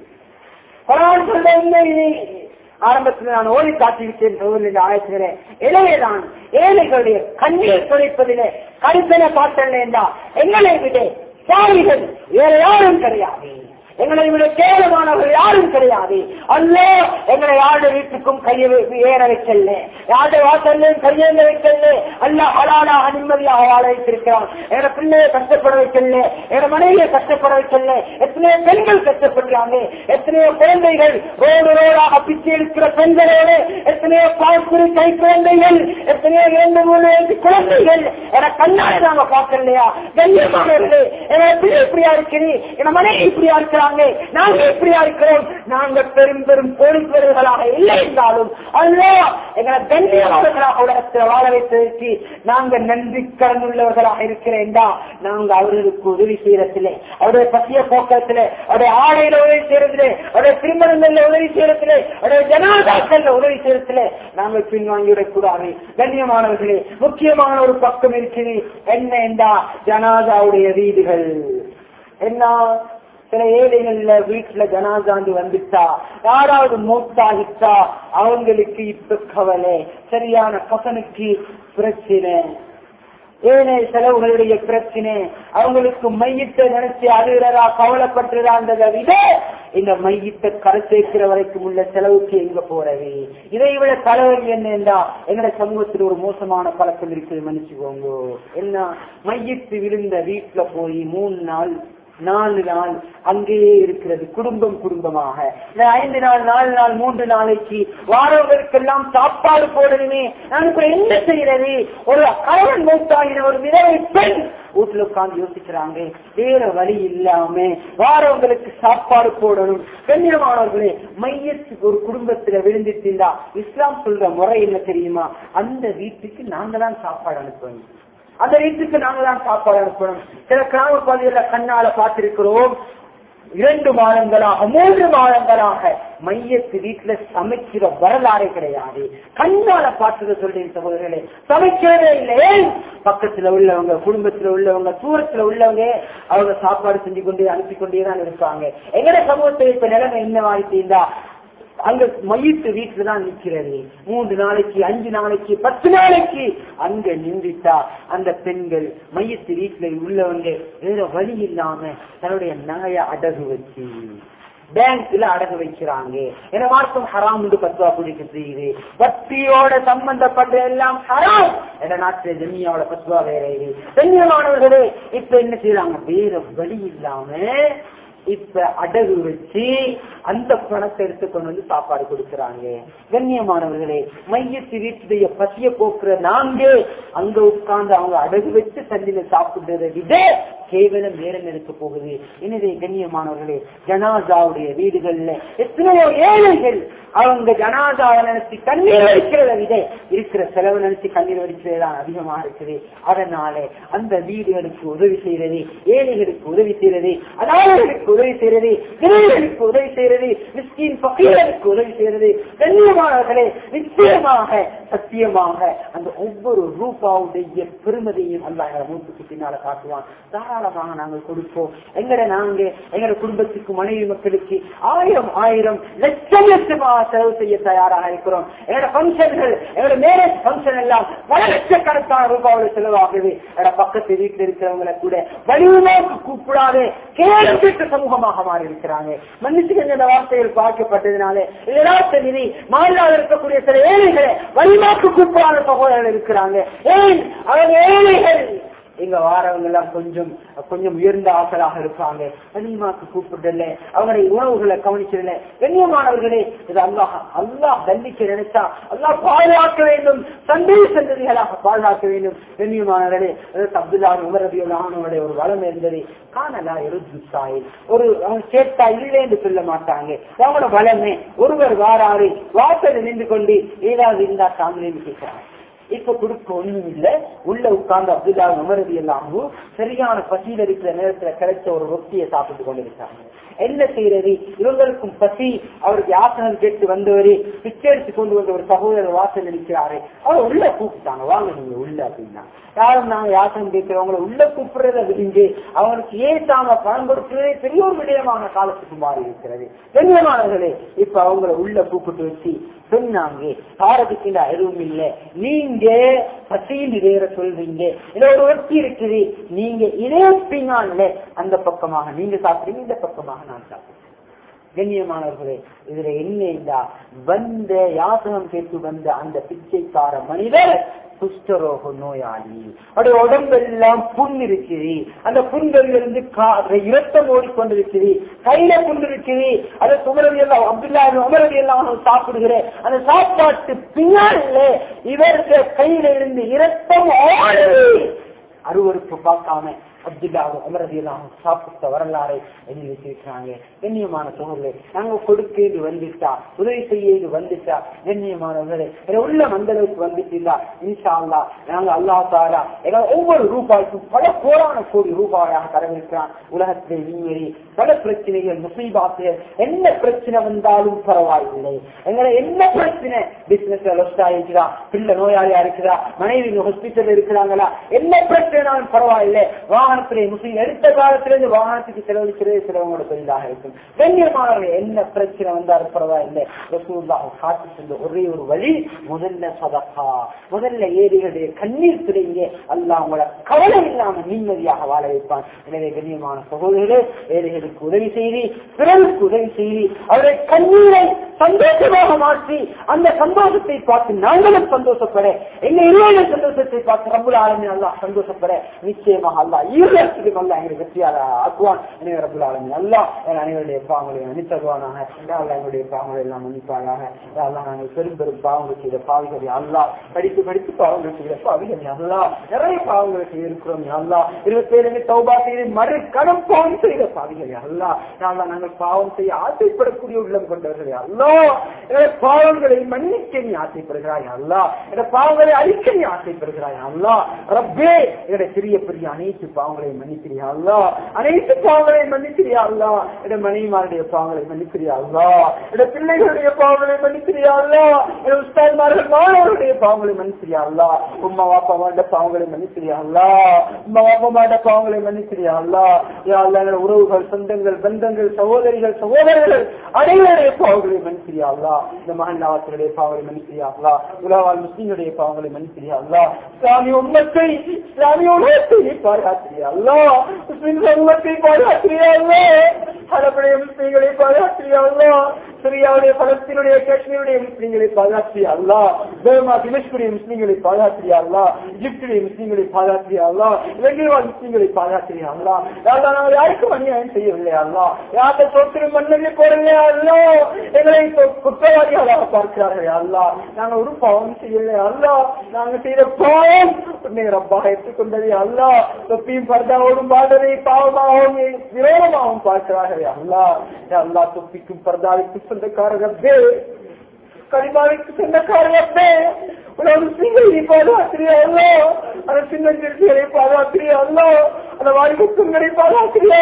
குரான் சொல்ற உண்மை ஆரம்பத்தில் நான் ஓடி காட்டிவிட்டேன் சோதரில் ஆயத்திலே இளையதான் ஏழைகளுடைய கண்ணீர் துடைப்பதிலே கருத்தனை பார்த்தல என்றா எங்களை விட சாமிகள் வேற யாரும் கிடையாது எங்களை விட கேவலமானவர்கள் யாரும் கிடையாது அல்ல எங்களை யாருடைய வீட்டுக்கும் கையை வை- ஏற வைக்கல யாருடைய வாசல்லையும் கையேந்த வைக்கல அல்ல அலாலாக நிம்மதியாக வாழ வைத்திருக்கிறான் எங்க பிள்ளையை கஷ்டப்பட வைக்கல எங்க மனைவியை கஷ்டப்பட வைக்கல எத்தனையோ பெண்கள் கஷ்டப்படுறாங்க எத்தனையோ குழந்தைகள் ரோடு ரோடாக பிச்சை எடுக்கிற பெண்களோடு எத்தனையோ பாக்குறி கை குழந்தைகள் எத்தனையோ இரண்டு மூணு வயசு குழந்தைகள் என கண்ணாடி நாங்க பார்க்கலையா கண்ணியமானவர்களே என பிள்ளை இப்படியா இருக்கிறீ என மனைவி இப்படியா இருக்கிறாங்க நாங்க இப்படியா இருக்கிறோம் நாங்க பெரும் பெரும் கோடீஸ்வரர்களாக இல்லை என்றாலும் அல்ல எங்களை கண்ணியமானவர்களாக உலகத்தில் வாழ வைத்ததற்கு நாங்க நன்றி கடன் உள்ளவர்களாக இருக்கிறேன்டா நாங்க அவர்களுக்கு உதவி செய்யறதில்லை அவருடைய பசிய போக்கத்திலே அவருடைய ஆடையில உதவி செய்யறதில்லை அவருடைய திருமணங்கள்ல உதவி செய்யறதில்லை அவருடைய ஜனாதாக்கள்ல உதவி செய்யறதில்லை நாங்கள் பின்வாங்கிவிடக் கூடாது கண்ணியமானவர்களே முக்கியமான ஒரு பக்கம் இருக்குது என்ன என்றா ஜனாதாவுடைய வீடுகள் என்ன சில ஏழைகள்ல வீட்டுல ஜனாதாண்டு வந்துட்டா யாராவது மூத்தாகிட்டா அவங்களுக்கு இப்ப கவலை சரியான கசனுக்கு பிரச்சனை ஏழை செலவுகளுடைய பிரச்சனை அவங்களுக்கு மையத்தை நினைச்சு அழுகிறதா கவலைப்பட்டுறான்றதை விட இந்த மையத்தை கரை சேர்க்கிற வரைக்கும் உள்ள செலவுக்கு எங்க போறது இதை விட தலைவலி என்ன என்றா எங்கட சமூகத்தில் ஒரு மோசமான பழக்கம் இருக்குது மன்னிச்சுக்கோங்க என்ன மையத்து விழுந்த வீட்டுல போய் மூணு நாள் நாலு நாள் அங்கேயே இருக்கிறது குடும்பம் குடும்பமாக இந்த ஐந்து நாள் நாலு நாள் மூன்று நாளைக்கு வாரவர்களுக்கெல்லாம் சாப்பாடு போடணுமே நான் இப்ப என்ன செய்யறது ஒரு கணவன் மூத்தாகின ஒரு விதவை பெண் வீட்டுல உட்கார்ந்து யோசிக்கிறாங்க வேற வழி இல்லாம வாரவங்களுக்கு சாப்பாடு போடணும் கண்ணியமானவர்களே மையத்துக்கு ஒரு குடும்பத்துல விழுந்துட்டீங்களா இஸ்லாம் சொல்ற முறை என்ன தெரியுமா அந்த வீட்டுக்கு நாங்க தான் சாப்பாடு அனுப்பணும் அந்த வீட்டுக்கு நாங்க தான் சாப்பாடு அனுப்பணும் சில கிராம பகுதிகளில் கண்ணால பார்த்திருக்கிறோம் இரண்டு மாதங்களாக மூன்று மாதங்களாக மையத்து வீட்டுல சமைக்கிற வரலாறே கிடையாது கண்ணால பார்த்தத சொல்றேன் சகோதரர்களே சமைக்கிறதே இல்லை பக்கத்துல உள்ளவங்க குடும்பத்துல உள்ளவங்க தூரத்துல உள்ளவங்க அவங்க சாப்பாடு செஞ்சு கொண்டே அனுப்பி கொண்டே தான் இருப்பாங்க எங்கட சமூகத்தில் இப்ப நிலைமை என்ன வாழ்த்தீங்களா அங்க மையத்து வீட்டுல தான் நிக்கிறது மூன்று நாளைக்கு அஞ்சு நாளைக்கு பத்து நாளைக்கு அங்க நின்றுட்டா அந்த பெண்கள் மையத்து வீட்டுல உள்ளவங்க வேற வழி இல்லாம தன்னுடைய நகைய அடகு வச்சு பேங்க்ல அடகு வைக்கிறாங்க என மார்க்கம் ஹராம் பத்வா குடிக்க செய்யுது வட்டியோட சம்பந்தப்பட்ட எல்லாம் ஹராம் என நாட்டு ஜெமியாவோட பத்வா வேற இது கண்ணியமானவர்களே இப்ப என்ன செய்யறாங்க வேற வழி இல்லாம இப்ப அடகு வச்சு அந்த பணத்தை எடுத்துக்கொண்டு வந்து சாப்பாடு கொடுக்கறாங்க கண்ணியமானவர்களே மையத்து வீட்டுடைய பசிய போக்குற நாங்க அங்க உட்கார்ந்து அவங்க அடகு வச்சு தண்ணியில சாப்பிடுறதை விட கேவலம் நேரம் இருக்க போகுது எனவே கண்ணியமானவர்களே ஜனாதாவுடைய வீடுகள்ல எத்தனையோ ஏழைகள் அவங்க ஜனாதாவை நினைச்சு கண்ணீர் வடிக்கிறத விட இருக்கிற செலவு நினைச்சு கண்ணீர் வடிக்கிறதுதான் அதிகமா இருக்குது அதனால அந்த வீடுகளுக்கு உதவி செய்யறது ஏழைகளுக்கு உதவி செய்யறது அனாதைகளுக்கு உதவி செய்யறது இளைஞர்களுக்கு உதவி செய்யறது மிஸ்கின் பகையர்களுக்கு உதவி செய்யறது கண்ணியமானவர்களே நிச்சயமாக சத்தியமாக அந்த ஒவ்வொரு ரூபாவுடைய பெருமதியையும் அல்ல எங்களை மூத்துக்கு பின்னால காட்டுவான் தாராளமாக நாங்கள் கொடுப்போம் எங்கட நாங்க எங்கட குடும்பத்துக்கு மனைவி மக்களுக்கு ஆயிரம் ஆயிரம் லட்சம் லட்சமாக செலவு செய்ய தயாராக இருக்கிறோம் எங்களோட பங்கன்கள் எங்களோட மேரேஜ் பங்கன் எல்லாம் பல லட்சக்கணக்கான ரூபாவோட செலவாகுது எங்களோட பக்கத்து வீட்டில் இருக்கிறவங்களை கூட வலிமைக்கு கூப்பிடாது கேள்வி கேட்ட சமூகமாக மாறி இருக்கிறாங்க மன்னிச்சுக்கங்க இந்த வார்த்தைகள் பார்க்கப்பட்டதுனால இதனால் தெரியுது மாநிலம் இருக்கக்கூடிய சில ஏழைகளை வலிமாக்கு கூப்பிடாத சகோதரர்கள் இருக்கிறாங்க ஏன் அவங்க ஏழைகள் இங்க வாரவங்க எல்லாம் கொஞ்சம் கொஞ்சம் உயர்ந்த ஆசலாக இருப்பாங்க கனிமாக்கு கூப்பிடல அவங்களுடைய உணவுகளை கவனிச்சதில்லை கண்ணியமானவர்களே இது அல்லாஹ் அல்லாஹ் தண்டிக்க நினைச்சா அல்லாஹ் பாதுகாக்க வேண்டும் சந்தேக சந்ததிகளாக பாதுகாக்க வேண்டும் கண்ணியமானவர்களே அதாவது அப்துல்லா உமரபியுடைய ஒரு வளம் இருந்தது காணலா எருது சாயில் ஒரு அவங்க கேட்டா இல்லை என்று சொல்ல மாட்டாங்க அவங்களோட வளமே ஒருவர் வாராறு வாசல் நின்று கொண்டு ஏதாவது இருந்தா தாங்களே கேட்கிறாங்க இப்ப கொடுக்க ஒண்ணும் இல்ல உள்ள உட்கார்ந்து அப்துல்லா உமரதி எல்லாமும் சரியான பசியில் இருக்கிற நேரத்துல கிடைச்ச ஒரு ரொட்டியை சாப்பிட்டு கொண்டிருக்காங்க என்ன செய்யறது இவங்களுக்கும் பசி அவருக்கு யாசனம் கேட்டு வந்தவரு பிச்சை எடுத்து கொண்டு வந்த ஒரு சகோதரர் வாசல் இருக்கிறாரு அவர் உள்ள கூப்பிட்டாங்க வாங்க நீங்க உள்ள அப்படின்னா யாரும் நாங்க யாசனம் கேட்கிறவங்கள உள்ள கூப்பிடுறத விடுங்க அவங்களுக்கு ஏசாம பணம் கொடுக்கிறதே பெரிய ஒரு விடயமான காலத்துக்கு மாறி இருக்கிறது கண்ணியமானவர்களே இப்ப அவங்கள உள்ள கூப்பிட்டு வச்சு சொன்னாங்க பாரதிக்கு எதுவும் இல்லை நீங்க பசியில் இதேற சொல்றீங்க இதுல ஒரு வெற்றி இருக்குது நீங்க இதே பின்னால அந்த பக்கமாக நீங்க சாப்பிடுறீங்க இந்த பக்கமாக நான் சாப்பிடுறேன் கண்ணியமானவர்களே இதுல என்ன இல்லா வந்த யாசனம் கேட்டு வந்த அந்த பிச்சைக்கார மனிதர் குஷ்டரோக நோயாளி அவருடைய உடம்பெல்லாம் புண் இருக்குது அந்த புண்களில் இருந்து இரத்தம் ஓடிக்கொண்டிருக்குது கையில புண் இருக்குது அதை சுமரதி எல்லாம் அப்துல்லா உமரதி எல்லாம் சாப்பிடுகிற அந்த சாப்பாட்டு பின்னால இவருக்கு கையில இருந்து இரத்தம் ஓடுது அருவறுப்பு பார்க்காம அப்துல்லா அமரதி எல்லாம் சாப்பிட்ட வரலாறை எழுதி வச்சிருக்கிறாங்க கண்ணியமான சோழர்களே நாங்க கொடுக்க வந்துட்டா உதவி செய்ய வந்துட்டா கண்ணியமானவர்களே உள்ள மந்தளவுக்கு வந்துட்டா இன்ஷா அல்லா நாங்க அல்லா தாரா எங்க ஒவ்வொரு ரூபாய்க்கும் பல கோடான கோடி ரூபாயாக தரவிருக்கிறான் உலகத்திலே விண்வெளி பல பிரச்சனைகள் முசீபாத்து என்ன பிரச்சனை வந்தாலும் பரவாயில்லை எங்களை என்ன பிரச்சனை பிசினஸ்ல லொஸ்ட் ஆயிருக்குதா பிள்ளை நோயாளியா இருக்குதா மனைவி ஹாஸ்பிட்டல் இருக்கிறாங்களா என்ன பிரச்சனைனாலும் பரவாயில்லை வாகனத்திலே முஸ்லீம் எடுத்த காலத்திலிருந்து வாகனத்துக்கு செலவழிக்கிறது சிலவங்களோட பெரிதாக இருக்கும் கண்ணியமானவர்கள் என்ன பிரச்சனை வந்தாலும் பரவாயில்லை ரசூல்லாக காட்டி சென்ற ஒரே ஒரு வழி முதல்ல சதக்கா முதல்ல ஏரிகளுடைய கண்ணீர் துறைங்க அல்லா உங்களை கவலை இல்லாம நிம்மதியாக வாழ வைப்பான் எனவே கண்ணியமான சகோதரர்களே ஏழைகளுக்கு உதவி செய்து பிறருக்கு உதவி செய்து அவருடைய கண்ணீரை சந்தோஷமாக மாற்றி அந்த சந்தோஷத்தை பார்த்து நாங்களும் சந்தோஷப்பட எங்க இருவரும் சந்தோஷத்தை பார்த்து ரம்புல ஆளுமே அல்லா சந்தோஷப்பட நிச்சயமாக அல்லா ஈரத்துக்கு அல்லா எங்களுக்கு வெற்றியாக ஆக்குவான் எனவே ரபுல் ஆளுமே அல்லா அனைவருடைய பாவங்களை மன்னித்தருவானாக எங்களுடைய பாவங்களை எல்லாம் மன்னிப்பாயாக அல்லா நாங்கள் பெரும் பெரும் பாவங்கள் செய்த பாவிகளை அல்லா படித்து படித்து பாவங்கள் செய்த பாவிகளை அல்லா நிறைய பாவங்கள் செய்திருக்கிறோம் அல்லா இருபத்தி ஏழு தௌபா செய்து மறு கடன் பாவம் செய்த பாவிகளை அல்லா அல்லா நாங்கள் பாவம் செய்ய ஆசைப்படக்கூடிய உள்ளம் கொண்டவர்களே அல்லா எங்களை பாவங்களை மன்னிக்க நீ ஆசைப்படுகிறாய் அல்லா எங்க பாவங்களை அழிக்க நீ ஆசைப்படுகிறாய் அல்லா ரப்பே எங்களுடைய சிறிய பெரிய அனைத்து பாவங்களையும் மன்னிக்கிறியா அல்லா அனைத்து பாவங்களையும் மன்னிக்கிறியா அல்லா எங்க மனைவிமாருடைய பாவங்களை மன்னிக்கிறியா அல்லா எங்க பிள்ளைகளுடைய பாவங்களை மன்னிக்கிறியா அல்லா எங்க உஸ்தாத்மார்கள் மாணவருடைய பாவங்களை மன்னிக்கிறியா அல்லா உம்மா வாப்பா மாண்ட பாவங்களை மன்னிக்கிறியா அல்லா உம்மா வாப்பா மாண்ட பாவங்களை மன்னிக்கிறியா அல்லா யா அல்லா எங்களோட உறவுகள் சொந்தங்கள் பந்தங்கள் சகோதரிகள் சகோதரர்கள் அனைவருடைய பாவங்களை மன்னிக்கிறியா அல்லா இந்த மகன்லாவத்தினுடைய பாவங்களை மன்னிக்கிறியா அல்லா உலகால் முஸ்லீம்களுடைய பாவங்களை மன்னிக்கிறியா அல்லா இஸ்லாமிய உண்மத்தை இஸ்லாமிய உலகத்தை நீ பாதுகாத்திரியா அல்லா முஸ்லிம் உண்மத்தை பாதுகாத்திரியா அல்லா அரபுடைய முஸ்லீம்களை பாதுகாத்திரியா அல்லா சிரியாவுடைய பலஸ்தீனுடைய காஷ்மீருடைய முஸ்லீம்களை பாதுகாத்திரியா அல்லா பேமா திமஷ்குடைய முஸ்லீம்களை பாதுகாத்திரியா அல்லா எகிப்துடைய முஸ்லீம்களை பாதுகாத்திரியா அல்லா இலங்கை வாழ் முஸ்லீம்களை பாதுகாத்திரியா அல்லா யாரா நாங்கள் யாருக்கும் அநியாயம் செய்யவில்லை அல்லா யார்கிட்ட சொத்து மன்னரை போடலையா அல்லா எங்களை குற்றவாளிகளாக பார்க்கிறார்கள் அல்லா நாங்கள் ஒரு பாவம் செய்யலை அல்லா நாங்க செய்த பாவம் உன்னை ரப்பாக எடுத்துக்கொண்டது அல்லா தொப்பியும் பர்தாவோடும் பாடுறதை பாவமாகவும் விரோதமாகவும் பார்க்கிறார்கள் அல்லா அல்லா தொப்பிக்கும் பர்தாவிக்கும் சொந்தக்காரர்களே கரிமாவிற்கு சொந்தக்காரர்களே உனது சிங்களை பாதுகாத்திரியா அல்லோ அந்த சின்ன சிறுத்தைகளை பாதுகாத்திரியா அல்லோ அந்த வாலிப பெண்களை பாதுகாத்திரியா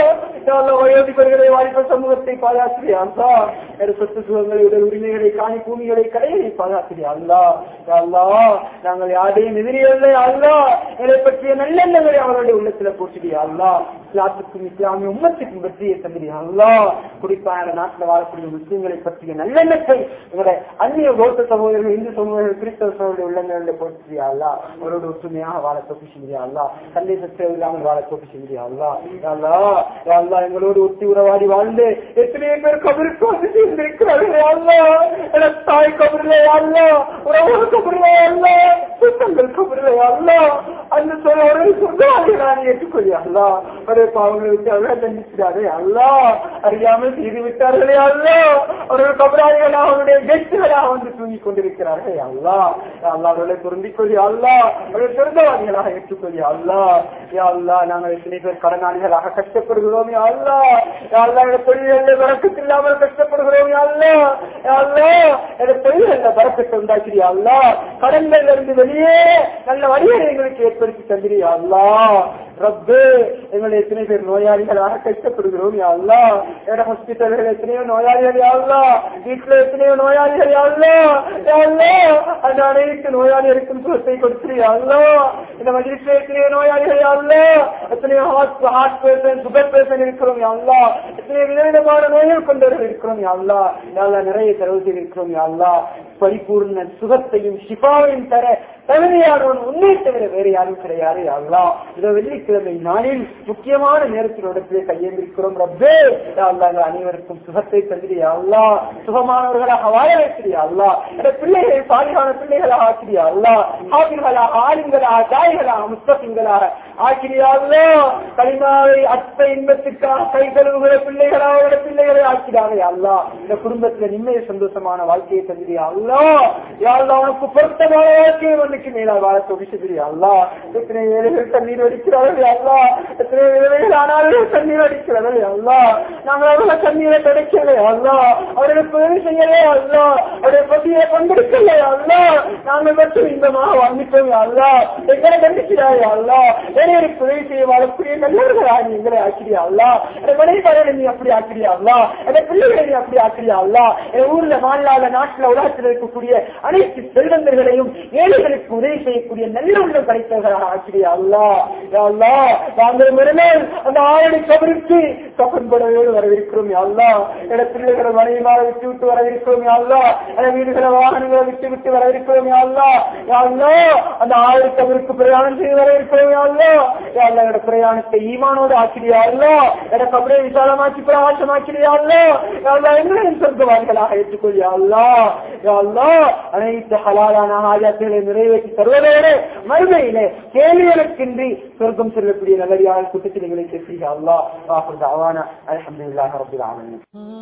அல்லோ வயோதிபர்களை வாலிப சமூகத்தை பாதுகாத்திரியா அல்லா என் சொத்து சுகங்களை உடல் உரிமைகளை காணி பூமிகளை கடைகளை பாதுகாத்திரியா அல்லா அல்லா நாங்கள் யாரையும் எதிரியல்ல அல்லா எங்களை பற்றிய நல்லெண்ணங்களை அவர்களுடைய உள்ளத்துல போட்டுடியா அல்லா இஸ்லாத்துக்கும் இஸ்லாமிய உம்மத்துக்கும் வெற்றியை தந்திரியா அல்லா குறிப்பாக நாட்டில் வாழக்கூடிய முஸ்லீம்களை பற்றிய நல்லெண்ணத்தை எங்களுடைய அந்நிய பௌத்த சகோதரர்கள் இந்து சமூகங்கள் கிறிஸ்தவ சகோதரர்கள் உள்ளங்களில் போட்டுறியா அல்லா அவரோட ஒற்றுமையாக வாழ தொப்பி செஞ்சியா அல்லா சண்டை சச்சரவு இல்லாமல் வாழ தொப்பி செஞ்சியா அல்லா அல்லா அல்லா எங்களோடு ஒத்தி உறவாடி வாழ்ந்து எத்தனையோ பேர் கபருக்கு வந்து சேர்ந்திருக்கிறார்கள் அல்லா என தாய் கபரிலே அல்லா உறவு கபரிலே அல்லா சுத்தங்கள் கபரிலே அல்லா அந்த சொல்ல ஒரு சொந்தமாக நான் ஏற்றுக்கொள்ளி அல்லா ஒரே பாவங்களை விட்டு அவர்கள் தண்டிக்கிறாரே அல்லா அறியாமல் செய்து விட்டார்களே அல்லா அவர்கள் கபராளிகளாக அவருடைய கெஸ்டுகளாக வந்து தூங்கிக் கொண்டிருக்கிறார்கள் அல்லா அல்லா அவர்களை பொருந்திக் கொள்ளி அல்லா அவர்கள் சொந்தவாதிகளாக ஏற்றுக்கொள்ளி அல்லா யா அல்லா நாங்கள் எத்தனை பேர் கடனாளிகளாக கஷ்டப்படுகிறோம் யா அல்லா யா அல்லா எங்கள் தொழில்களில் விளக்கத்து இல்லாமல் கஷ்டப்படுகிறோம் அல்ல அல்ல என் தொழில்கள்ல பறக்கத்தை உண்டாக்கிறியா அல்ல கடன்கள்ல இருந்து வெளியே நல்ல வழியை எங்களுக்கு ஏற்படுத்தி தந்திரியா அல்லா ரப்பு எங்களை எத்தனை பேர் நோயாளிகளாக கஷ்டப்படுகிறோம் யா அல்லா எட ஹாஸ்பிட்டல்கள் எத்தனையோ நோயாளிகள் யா அல்லா வீட்டுல எத்தனையோ நோயாளிகள் யா அல்லா யா அல்லா அந்த அனைத்து நோயாளிகளுக்கும் சுகத்தை கொடுத்துறியா அல்லா இந்த மஜிலிஸ்ல எத்தனையோ நோயாளிகள் யா அல்லா எத்தனையோ heart heart patient sugar patient இருக்கிறோம் யா அல்லா எத்தனையோ விதவிதமான நோய்கள் கொண்டவர்கள் இருக்கிறோம் யா அல்லா யா அல்லா நிறைய செலவு செய்திருக்கிறோம் யா அல்லா பரிபூர்ண சுகத்தையும் சிபாவையும் தர தகுதியானவன் உன்னை தவிர வேறு யாரும் கிடையாது யா அல்லா இதோ வெள்ளிக்கிழமை நாளில் முக்கியமான நேரத்தில் இடத்திலே கையேந்திருக்கிறோம் ரப்பே யா அல்லா எங்கள் அனைவருக்கும் சுகத்தை தந்திரியா அல்லா சுகமானவர்களாக வாழ வைக்கிறியா அல்லா இந்த பிள்ளைகளை சாலிகான பிள்ளைகளாக ஆக்கிறியா அல்லா ஆபிர்களாக ஆளுங்களாக தாய்களாக முஸ்தபிங்களாக ஆக்கிறியா அல்லா களிமாவை அத்த இன்பத்துக்காக கை கழுவுகிற பிள்ளைகளாக அவரோட பிள்ளைகளை ஆக்கிறாங்க யா அல்லா இந்த குடும்பத்துல நிம்மதி சந்தோஷமான வாழ்க்கையை தந்திரியா அல்லா யா அல்லா உனக்கு பொருத்தமான வாழ்க்கையை மண்ணுக்கு மேலா வாழ தொகுச்சுதிரியா அல்லா எத்தனை ஏழைகள் தண்ணீர் அடிக்கிறார்கள் அல்லா எத்தனை விதவைகள் ஆனாலும் தண்ணீர் அடிக்கிறார்கள் அல்லா நாங்கள் அவர்களை தண்ணீரை கிடைக்கல அல்லா அவர்களுக்கு உதவி செய்யலே அல்லா அவருடைய பசியை பங்கெடுக்கல அல்லா நாங்கள் மட்டும் இன்பமாக வாழ்ந்துட்டோம் அல்லா எங்களை கண்டிக்கிறாய் அல்லா வேறையருக்கு உதவி செய்ய வாழக்கூடிய நல்லவர்களாக நீ எங்களை ஆக்கிறியா அல்லா என் மனைவி நீ அப்படி ஆக்கிறியா அல்லா என் பிள்ளைகளை நீ அப்படி ஆக்கிறியா அல்லா என் ஊர்ல மாநில நாட்டுல உலகத்தில் இருக்கக்கூடிய அனைத்து செல்வந்தர்களையும் ஏழைகளுக்கு உதவி செய்யக்கூடிய நல்ல உள்ளம் கிடைத்தவர்களாக ஆக்கிறியா அல்லா யா அல்லா நாங்கள் மறுநாள் அந்த ஆயடி கபருக்கு கப்பன் படவோடு வரவிருக்கிறோம் யா அல்லா என பிள்ளைகளை மனைவிமார விட்டு விட்டு வரவிருக்கிறோம் யா அல்லா என வீடுகளை வாகனங்களை விட்டு விட்டு வரவிருக்கிறோம் யா அல்லா யா அல்லா அந்த ஆயடி கபருக்கு பிரயாணம் செய்து வரவிருக்கிறோம் யா அல்லா யா அல்லா என்னோட பிரயாணத்தை ஈமானோடு ஆக்கிறியா அல்லா என கபரை விசாலமாக்கி பிரகாசமாக்கிறியா அல்லா யா அல்லா எங்களையும் சொர்க்கவாதிகளாக ஏற்றுக்கொள்ளியா அல்லா யா அல்லா அனைத்து ஹலாலான ஆஜாத்துகளை நிறைவேற்றி தருவதோடு மறுமையிலே கேள்விகளுக்கின்றி சொர்க்கம் செல்லக்கூடிய நல்லடியாக கூட்டத்தில் எங்களை சேர்த்தீங்க அல்லா ஆஃபர் தாவான அலமதுல்லாஹ் ரபில் ஆலமீன்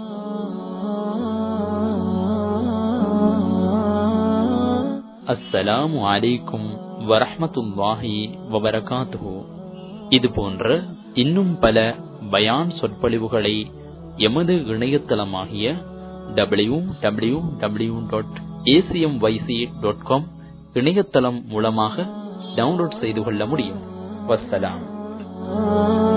அஸ்ஸலாமு அலைக்கும் வரஹ்மத்துல்லாஹி வபரகாத்துஹு இது போன்ற இன்னும் பல பயான் சொற்பொழிவுகளை எமது இணையதளமாகிய W W W dot ACM YC dot com இணையதளம் மூலமாக டவுன்லோட் செய்து கொள்ள முடியும் வஸ்ஸலாம்